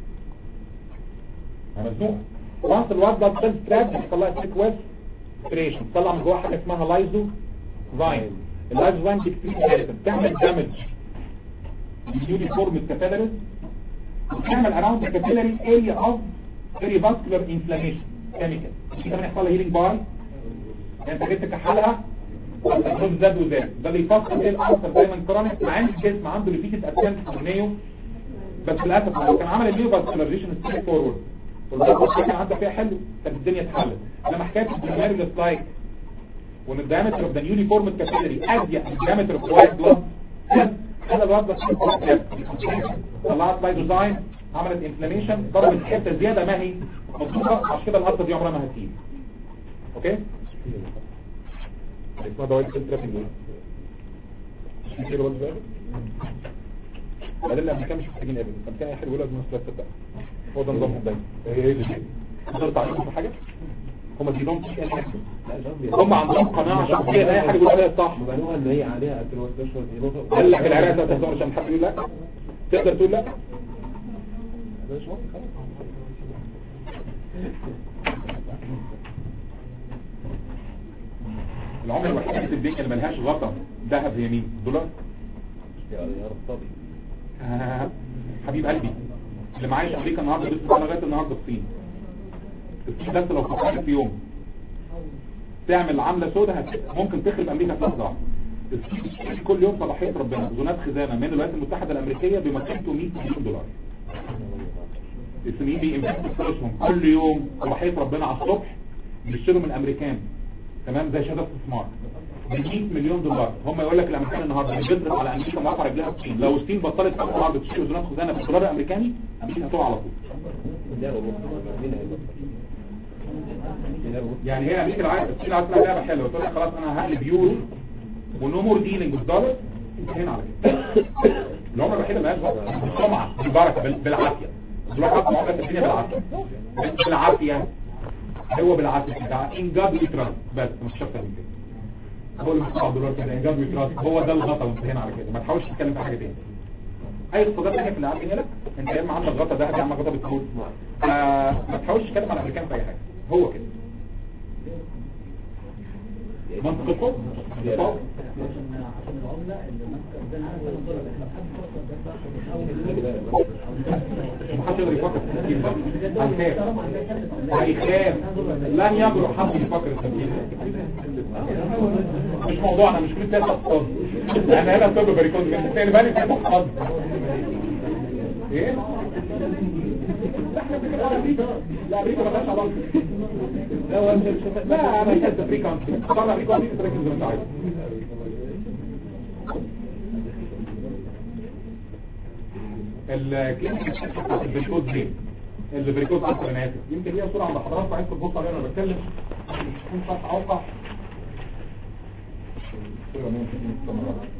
مزنوقه وانس الوايت بلاد سيلز تراب بيحصل لها سيكويس كريشن طلع من جواها حاجه اسمها لايزو فاين اللايزو فاين دي كتير بتعمل دامج اليونيفورم الكابيلاريز وتعمل اراوند الكابيلاري اريا اوف perivascular inflammation كيميكال دي كمان يحصل لها هيلينج باي يعني انت جيت تكحلها والتجربه زاد وزاد ده اللي يفكر ايه الارثر دايما كرونيك مع ان الجسم عنده ريبيتد اتنت نيو بس للاسف لو كان عمل النيو فاسكولاريزيشن ستريت فورورد والضغط كان عنده فيها حلو كانت الدنيا اتحلت انما حكايه البريميري لايك وان الدايمتر اوف ذا نيونيفورم كابيلاري اضيق من الدايمتر اوف وايت بلاد هذا الوضع بس طلعت باي ديزاين عملت انفلاميشن ضربت حته زياده ما هي مظبوطه عشان كده القطه دي عمرها ما هتسيب اوكي اسمها دواء الترافيك دول كده ولا بقى بعدين الامريكان مش محتاجين ابدا الامريكان اي حاجه يقولوا لازم نصرف بقى هو ده نظامهم دايما ايه اللي تقدر تعلمهم في حاجه هم دينهم هم عندهم قناعه شخصيه اي حاجه يقولوا عليها صح مبنوها ان هي عليها التروستيشن دي نقطه قال لك العراق ده تقدر عشان حد يقول لا تقدر تقول لا مش ممكن خلاص العمله الوحيده في الدنيا اللي ملهاش غطا ذهب هي مين دولار يا يا رب آه، حبيب قلبي اللي معايش امريكا النهارده لسه لغايه النهارده الصين الصين بس لو فكرت في يوم تعمل عمله سوداء هت- ممكن تخرب امريكا في لحظه واحده الصين بتشتري كل يوم صلاحيه ربنا زونات خزانه من الولايات المتحده الامريكيه بمكانته 100 مليون دولار الصينيين بينفستوا فلوسهم كل يوم صلاحيه ربنا على الصبح بيشتروا من الامريكان تمام زي شهاده استثمار ب 100 مليون دولار هم يقول لك الامريكان النهارده بيضرب على امريكا موقع رجلها الصين لو الصين بطلت تاخد النهارده تشتري زونات خزانه بالدولار الامريكاني امريكا هتقع على طول ده هو مين هيبطل مين هيبطل يعني هي امريكا لو عايزه الصين عايزه تلعب لعبه حلوه تقول لك خلاص انا هقلب يورو ونو مور ديلينج بالدولار هنا على كده العمله الوحيده اللي مالهاش غلط بالسمعه بالبركه بال- بالعافيه الدولار حط عمله في الدنيا بالعافيه بالعافيه هو بالعافيه كده ان جاد وي تراست بس مش اكتر من كده هو اللي مختار الدولار كده ان جاد وي تراست هو ده الغطا وانتهينا على كده ما تحاولش تتكلم في حاجه تاني اي اقتصادات تانية في اللي عارفين لك انت يا اما عندك غطا ذهبي يا اما غطا بتقول آه ما تحاولش تتكلم على الامريكان في اي حاجه هو كده منطقكم عشان عشان العملة اللي ماسكة ده انا عارف الدولار احنا لحد فترة ده بقى بنحاول محدش يقدر يفكر في التفكير ده هيخاف هيخاف لن يجرؤ حد يفكر في التفكير ده. مش موضوعنا مش كل ثلاثة اقتصاد انا هنا طب بريكون كنت تاني بالي ثلاثة اقتصاد ايه؟ لا احنا بنتكلم على امريكا لا امريكا ما لهاش علاقة لا هو مش- لا امريكا انت فري كونتري طبعا امريكا امريكا تركز زي ما انت عايز الكلينيك بتاعت البريكوز دي البريكوز اكتر انا اسف يمكن ليها صوره عند حضراتكم عايزكم تبصوا عليها وانا بتكلم مش تكون شرح اوقع صورة ممكن مستمرة.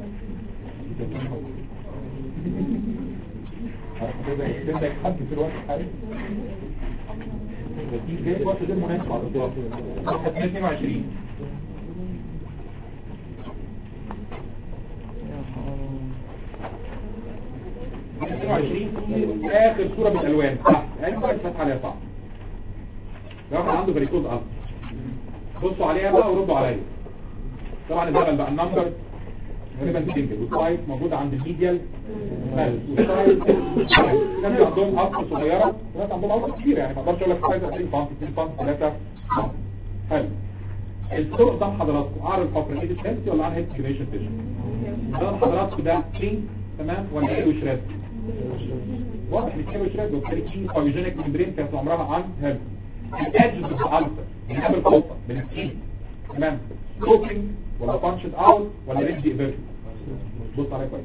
كده تبدا يحدد في الوقت الحالي في جاي الوقت ده مناسب على الاطلاق صفحه 22 22 اخر صورة بالالوان صح يعني بقى فتح عليها صح لو واحد عنده بريكوز الف بصوا عليها بقى وردوا عليا طبعا الزمن بقى النمبر غالبا سنجل والسايز موجود عند الميديال والسايز ناس عندهم الف صغيره وناس عندهم الف كبيره يعني ما اقدرش اقول لك سايز 20 سم 2 سم 3 سم حلو الصورة قدام حضراتكم اعرض الفقرة ايد الشمسي ولا عن هيد كريشن فيشن قدام حضراتكم ده كلين تمام ولا ايه وشراد واضح ان كده وشراد وبالتالي كلين بايوجينيك ممبرين كانت عمرها عن هيلث الادج بالالفا بنعمل الخلطة بالسكين تمام سكوبينج ولا بانشد اوت ولا ريد دي بص عليا كويس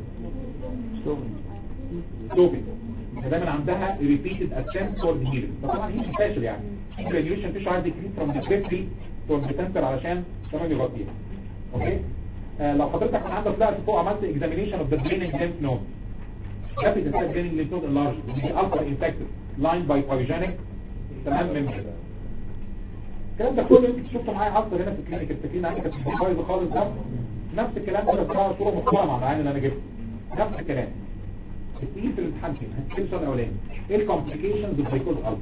سكوبينج دايما عندها repeated attempt for the healing طبعا هي مش فاشل يعني graduation فيش عندي decrease from the periphery to the center علشان تمام يغطيها اوكي آه لو حضرتك كان عندك طلعت فوق عملت examination of the draining lymph node rapid attack draining lymph node enlarged the alpha infected lined by pyogenic تمام membrane الكلام ده كله انت شفته معايا اكتر هنا في الكلينيك التكلين عندي كانت بايظه خالص ده نفس الكلام ده بس بقى صوره محترمه مع العين اللي انا جبته نفس الكلام التقيل في الامتحان فين ايه السؤال الاولاني ايه الكومبليكيشنز اوف ريكورد الف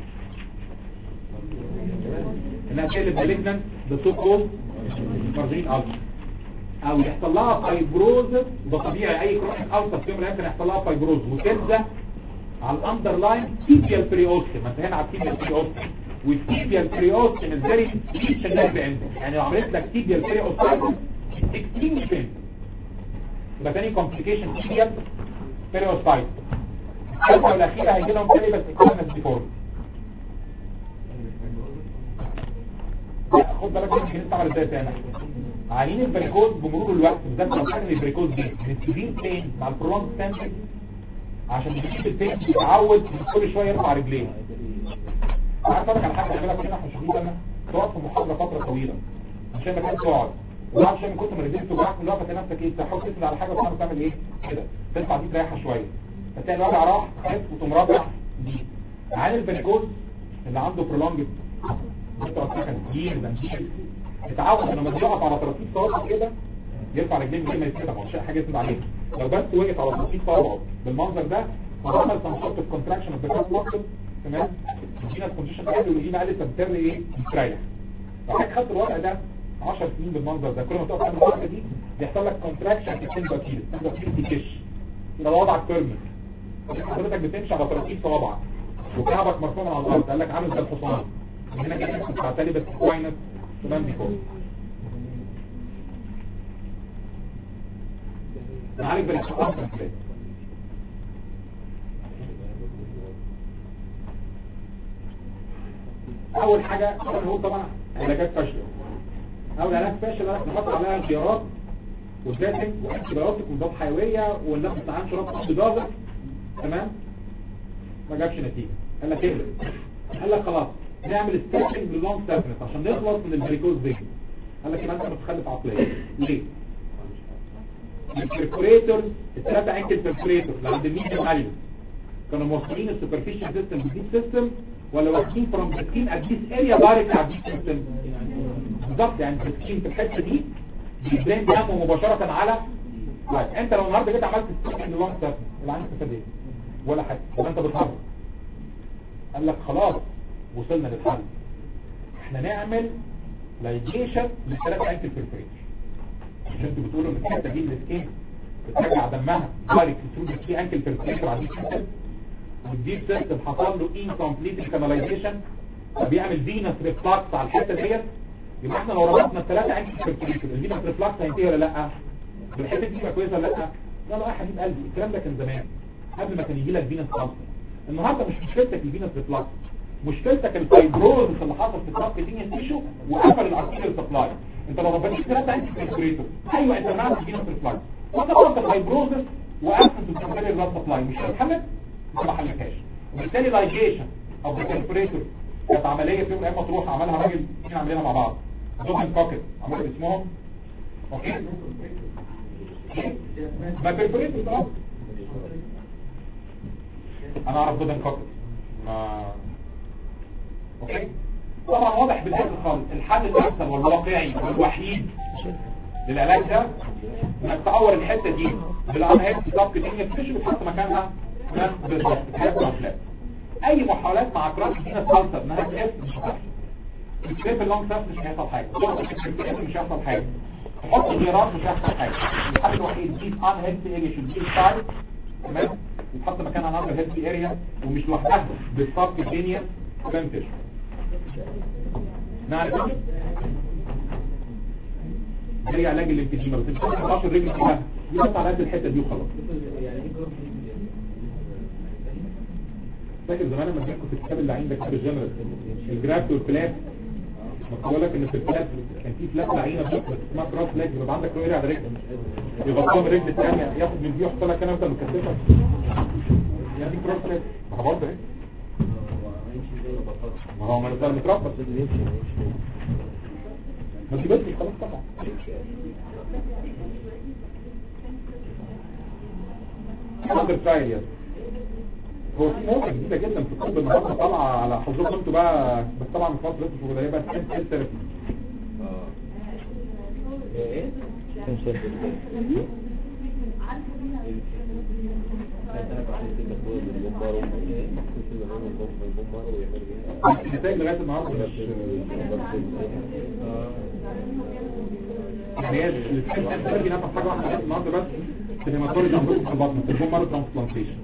انها تقلب مالجنان بسو كول مارجرين الف او يحصل لها فايبروزس ده طبيعي اي كرونيك الفا في يوم من الايام كان يحصل لها فايبروز وتلزق على الاندرلاين تيبيال بريوستم ما انت هنا على التيبيال بريوستم والتيبيال بريوستم ازاي ريتش النيرف عندك يعني لو عملت لك تيبيال بريوستم اكستريم بين يبقى تاني كومبليكيشن تيبيال بريوستايت الحلقه والاخيره هيجي لهم تاني بس كلمه ديفورم لا خد بالك من الجنس عمل ازاي تاني عينين البريكوز بمرور الوقت بالذات لو كان البريكوز دي من السيفير بين مع البرولونج ستاندنج عشان يجيب البين يتعود كل شويه يرفع رجليه عارف اقول لك على حاجه نعملها كلنا احنا شغالين بالنا تقعد في محاضره فتره طويله عشان ما كانش تقعد وبعد شويه من كتر ما رجليك توجعك من الوقت نفسك ايه تحاول تسند على حاجه وتعرف تعمل ايه كده ترفع دي تريحها شويه فتلاقي الوجع راح خف وتقوم رافع دي عن البريكوز اللي عنده برولونج بتوع سكن كتير بنشيل اتعود انه لما يقف على طراطيف صوابعه كده يرفع رجليه من غير ما يتكتب مش حاجه يسند عليها لو بس وقف على طراطيف صوابعه بالمنظر ده وعمل سنشوت كونتراكشن اوف ذا كاف ماسل تمام الجينا كونجيشن قال والجينا قالت تبتر ايه يستريح لو حضرتك خدت الوضع ده 10 سنين بالمنظر ده كل ما تقف تعمل الحركه دي بيحصل لك كونتراكشن في السنجا كيلو السنجا كيلو تكش يبقى وضعك بيرمنت حضرتك بتمشي على طراطيف صوابعك وكعبك مرفوع من على الارض قال لك عامل زي الحصان هنا كده كنت بعتلي بس كوينس تمام دي فوق نعالج بالاستقامة ازاي اول حاجة نقول طبعا علاجات فاشلة اول علاج فاشل نحط عليها انخيارات والداتنج وانتبيوتيك ومضاد حيوية والناس بتاعان شراب بجازة تمام ما جابش نتيجة قال لك ايه قال لك خلاص نعمل ستيتشنج للونج سيرفنس عشان نخلص من البريكوز دي قال لك يبقى انت متخلف عقليا ليه البريكوريتور الثلاثه انكل بريكوريتور اللي عند الميديم اليو كانوا موصلين السوبرفيشال سيستم بالديب سيستم ولا واخدين فروم ذا سكين ات ذيس اريا دايركت على الديب سيستم بالظبط يعني السكين في الحته دي بيبرين دمه مباشره على طيب انت لو النهارده جيت عملت ستيتشنج للونج سيرفنس اللي عندك استفاد ايه ولا حاجه ولا انت بتهرب قال لك خلاص وصلنا للحل احنا نعمل لايجيشن للثلاثة انكل بريفريتور مش انتوا بتقولوا ان الحته دي السكين بترجع دمها دايركت ثرو الثري انكل بريفريتور على الديب سيستم والديب سيستم حصل له انكمبليت كاناليزيشن فبيعمل فينس ريفلاكس على الحته ديت يبقى احنا لو ربطنا الثلاثه انكل بريفريتور الفينس ريفلاكس هينتهي ولا لا؟ الحته دي تبقى كويسه ولا لا؟ لا لا يا حبيب قلبي الكلام ده كان زمان قبل ما كان يجي لك فينس خالص النهارده مش مشكلتك الفينس ريفلاكس مشكلتك الفايبروز اللي حصل في الصف الدنيا تيشو وقفل الارتيريال سبلاي انت لو ربنا ثلاثه انت كالكوليتور ايوه انت معاك الفينس ريفلاكس وانت خلاص الفايبروز وقفل الارتيريال سبلاي مش هتحمل انت ما حلتهاش وبالتالي لايجيشن او الكالكوليتور كانت عمليه في يوم من الايام مطروح عملها راجل اثنين عاملينها مع بعض دوهن كوكت عملوا اسمهم اوكي ما كالكوليتور طبعا انا اعرف دوهن كوكت ما اوكي طبعا واضح بالحل خالص الحل الامثل والواقعي والوحيد للعلاج ده انك تعور الحته دي بالانهيت بالظبط الدنيا تخش وتحط مكانها نفس بالظبط كده اي محاولات مع كراش دينا سالسر انها تخف مش هتحصل الكريب اللونج سيرف مش هيحصل حاجه مش هيحصل حاجه تحط غيارات مش هيحصل حاجه الحل الوحيد دي ان هيلثي اريا شود بي سايد تمام يتحط مكانها نظر هيلثي اريا ومش لوحدها بالصف الدنيا فهمتش نعرف زي علاج الانفجيما بس مش هتعرف الرجل فيها يقطع على قد الحته دي وخلاص فاكر زمان لما كنت في الكتاب اللي عندك كتاب الجنرال الجرافت والفلات بقول لك ان في الفلات كان في فلات لعينه بس اسمها كراس لاج بيبقى عندك رؤيه على رجل يغطيها من الرجل الثانيه ياخد من دي ويحط لك انا انت مكثفه يعني كراس لاج ما هو برضه اهي ما هو ما نزل متربط ما دي بس خلاص طبعا حاضر ترايل يا هو في موقع جديدة جدا في الطب النهارده طالعة على حظوظ انتوا بقى بس طبعا في مصر لسه شغل هي بقى سكين سيل ثيرابي ايه النتائج لغايه النهارده مش يعني هي السكن بتجي نفس حاجه واحده لغايه النهارده بس في الهيماتولوجي عندكم في البطن في البون مارو ترانسبلانتيشن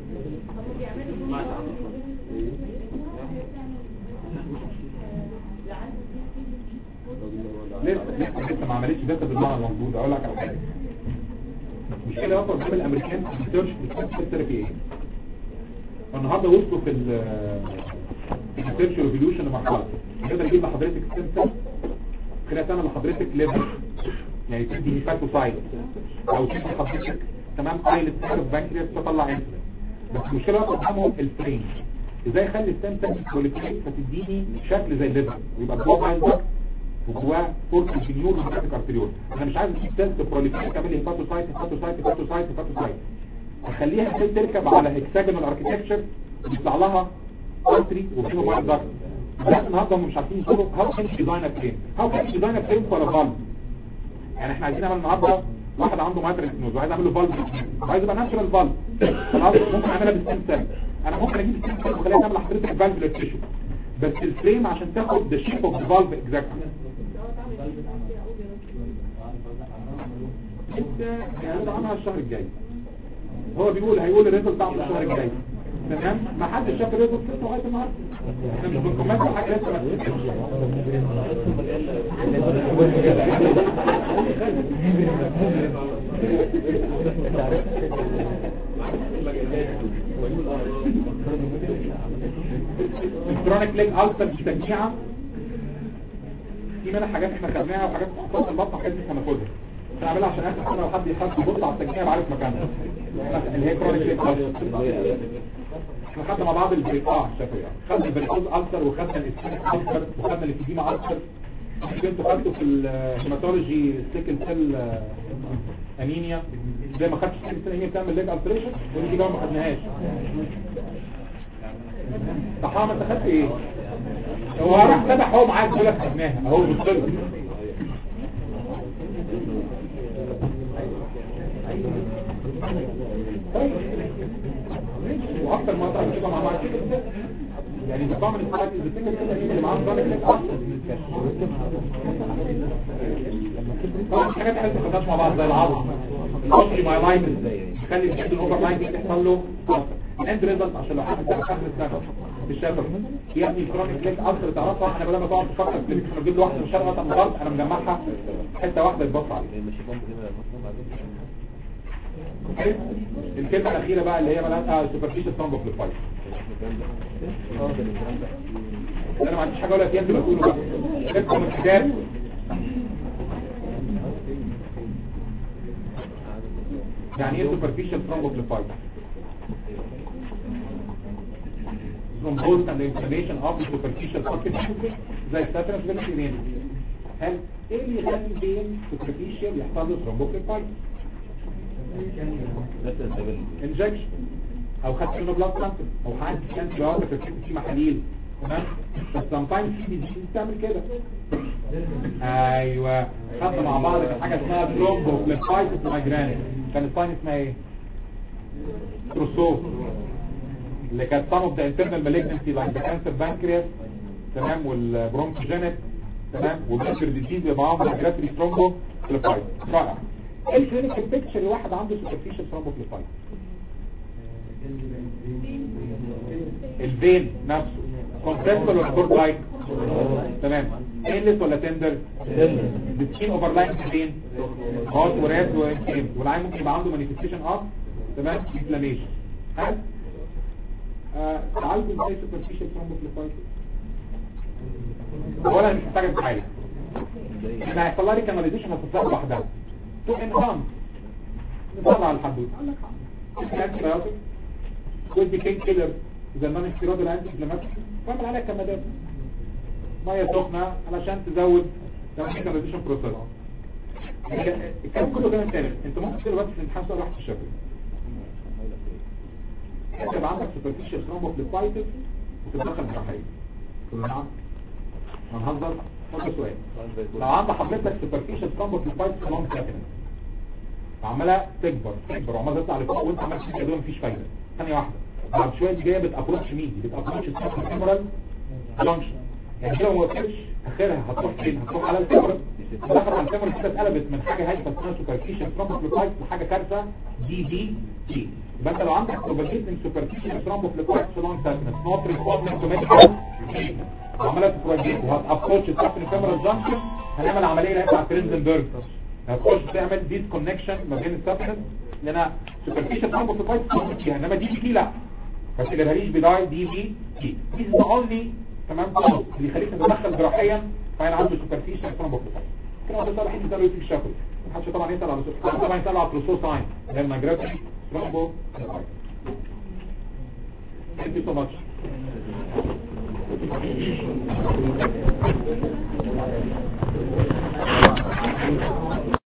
لسه لسه لسه ما عملتش داتا بالمعنى المظبوط اقول لك على حاجه المشكله اكبر من الامريكان في الريسيرش في الثيرابي ايه النهارده وصلوا في ال في الريسيرش ريفوليوشن لمرحله يقدر يجيب لحضرتك ستيم سيل كرياتين لحضرتك ليفر يعني تدي هيباتوسايت او تدي حضرتك تمام ايلت سيل بانكرياس تطلع انسولين بس المشكله بقى قدامهم الفريم ازاي اخلي الستيم سيل كواليتي فتديني شكل زي الليفر ويبقى جواه باين داكت وجواه فورت الجنيور ومكاتب ارتريول انا مش عايز اجيب سيلز بروليفير تعمل لي هيباتوسايت هيباتوسايت هيباتوسايت هيباتوسايت اخليها ازاي تركب على هكساجونال اركتكتشر يطلع لها ارتري وفيه موبايل داكت لغايه النهارده هم مش عارفين يقولوا هاو كان ديزاين ا فريم هاو كان ديزاين ا فريم فور فالف يعني احنا عايزين نعمل النهارده واحد عنده ماتريكس نوز وعايز اعمل له فالف وعايز يبقى ناتشرال فالف خلاص ممكن اعملها بالستيم سيل انا ممكن اجيب الستيم سيل واخليها تعمل لحضرتك الفالف للتيشو بس الفريم عشان تاخد ذا شيب اوف ذا فالف اكزاكتلي هيقول عنها الشهر الجاي هو بيقول هيقول الريزلت بتاعه الشهر الجاي تمام ما حدش شاف الريزلت لسه لغايه النهارده احنا مش بنكمل حاجه لسه ما تتكلمش الكرونيك ليج الفا دي تجميعه في منها حاجات احنا خدناها وحاجات تحفظ البطن حاجات لسه هناخدها نعملها عشان اخر سنه لو حد يحط يبص على التجميع وعارف مكانها اللي هي كرونيك ليج الفا احنا خدنا مع بعض البريقاع شافوا خدنا البريقوز ألسر وخدنا الاسكينيك ألسر وخدنا الاتجيما ألسر كنتوا خدتوا في الهيماتولوجي سيكل سيل انيميا زي ما خدتش سيكل سيل انيميا بتعمل ليج التريشن ودي بقى ما خدناهاش صحا ما انت خدت ايه هو راح سبح هو معاك يقول لك خدناها اهو بص واكتر ما تقدر تبقى مع بعض كده يعني نظام الاسلاك اللي بتفكر كده اللي معاه نظام الاسلاك اصلا طبعا حاجات حلوه ما خدناش مع بعض زي العظم الاوبري ماي لايف خلي الجلد الاوفر لاين دي تحصل له اند ريزلت عشان لو حد بتاع اخر السنه في الشفر يا ابني الكرونيك ليك اكتر تعرفها انا بدل ما تقعد تفكر في اللي احنا بنجيب واحده من الشرق مثلا من الغرب انا مجمعها حته واحده تبص عليها الكلمة الأخيرة بقى اللي هي ملاتها سوبرفيشال ثرومبوفليبايت انا ما عنديش حاجة ولا فيها انتوا بتقولوا بقى كتبوا من الكتاب يعني ايه سوبرفيشال ثرومبوفليبايت thrombosis and inflammation of the superficial surface زي الستاترس بالكلين هل ايه اللي يخلي البين superficial يحصل له ثرومبوفليبايت انجكشن او خدت منه بلاد سامبل او حد كان جواب في في محاليل تمام بس sometimes في دي بتعمل كده ايوه خدنا مع بعض في حاجه اسمها ثرومبوفليبايتس مايجراني كان الساين اسمها ايه تروسو اللي كانت some of the internal malignancy like the cancer pancreas تمام والبرونكوجينيك تمام والبنكر ديزيز بيبقى معاهم ريجراتري ثرومبوفليبايتس رائع ايه الكلينيكال بيكتشر لواحد عنده سوبرفيشال ثرومبوفليبايت الفين نفسه كونتراكتور ولا كورد لايك تمام ايلس ولا تندر السكين اوفر لاين فين هوت وراد وانفلام والعين ممكن يبقى عنده مانيفستيشن اوف تمام انفلاميشن حلو تعالجوا ازاي سوبرفيشال ثرومبوفليبايت اولا مش محتاجه تتعالج احنا هيحصل لها ريكاناليزيشن هتتصرف لوحدها تو انهام نطلع الحدود انتي بايوتيك كود بين كيلر زي النون ستيرويد الانتي انفلاماتوري واعمل عليها كمادات ميه سخنه علشان تزود ريكاناليزيشن بروسيس الكلام كله كلام تاني انت ممكن تصير بس في الامتحان سؤال واحد في الشكل انت يبقى عندك سوبرفيشال ثرومبوفليبايتس وتتدخل جراحيا تقول نعم هنهزر فكر سؤال لو عند حضرتك سوبرفيشال ثرومبوفليبايتس كمان ساكنه وعماله تكبر تكبر وعماله تطلع لفوق وانت عمال تشوف كده مفيش فايده ثانيه واحده بعد شويه دي جايه بتابروتش مين دي بتابروتش السيرفيمرال جانكشن يعني كده ما وصلش اخرها هتروح فين هتروح على الفيمرال دخل على الفيمرال كده اتقلبت من حاجه هايفه اسمها سوبرفيشال ثرومبوفليبايتس لحاجه كارثه دي دي تي يبقى انت لو عندك بروباجيتنج سوبرفيشال ثرومبوفليبايتس في لونج ساكنس نوت ريسبوندنج تو ميديكال وعملت بروجيت وهتابروتش السيرفيمرال جانكشن هنعمل عمليه اللي هي بتاعت فرينزنبرج هتخش تعمل ديس كونكشن ما بين السبستنس لان سوبرفيشال ثرومبوفليبايتس فيها انما دي بي تي لا ما تقدرهاليش بداية دي بي تي دي ذا اونلي تمام خالص اللي يخليك تتدخل جراحيا فاين عنده سوبرفيشال ثرومبوفليبايتس كده ده صالح يسأله يوسف الشافعي محدش طبعا يسأل على سوبر طبعا يسأل على تروسو ساين ده الماجرافي ثرومبوفليبايتس Thank you so much.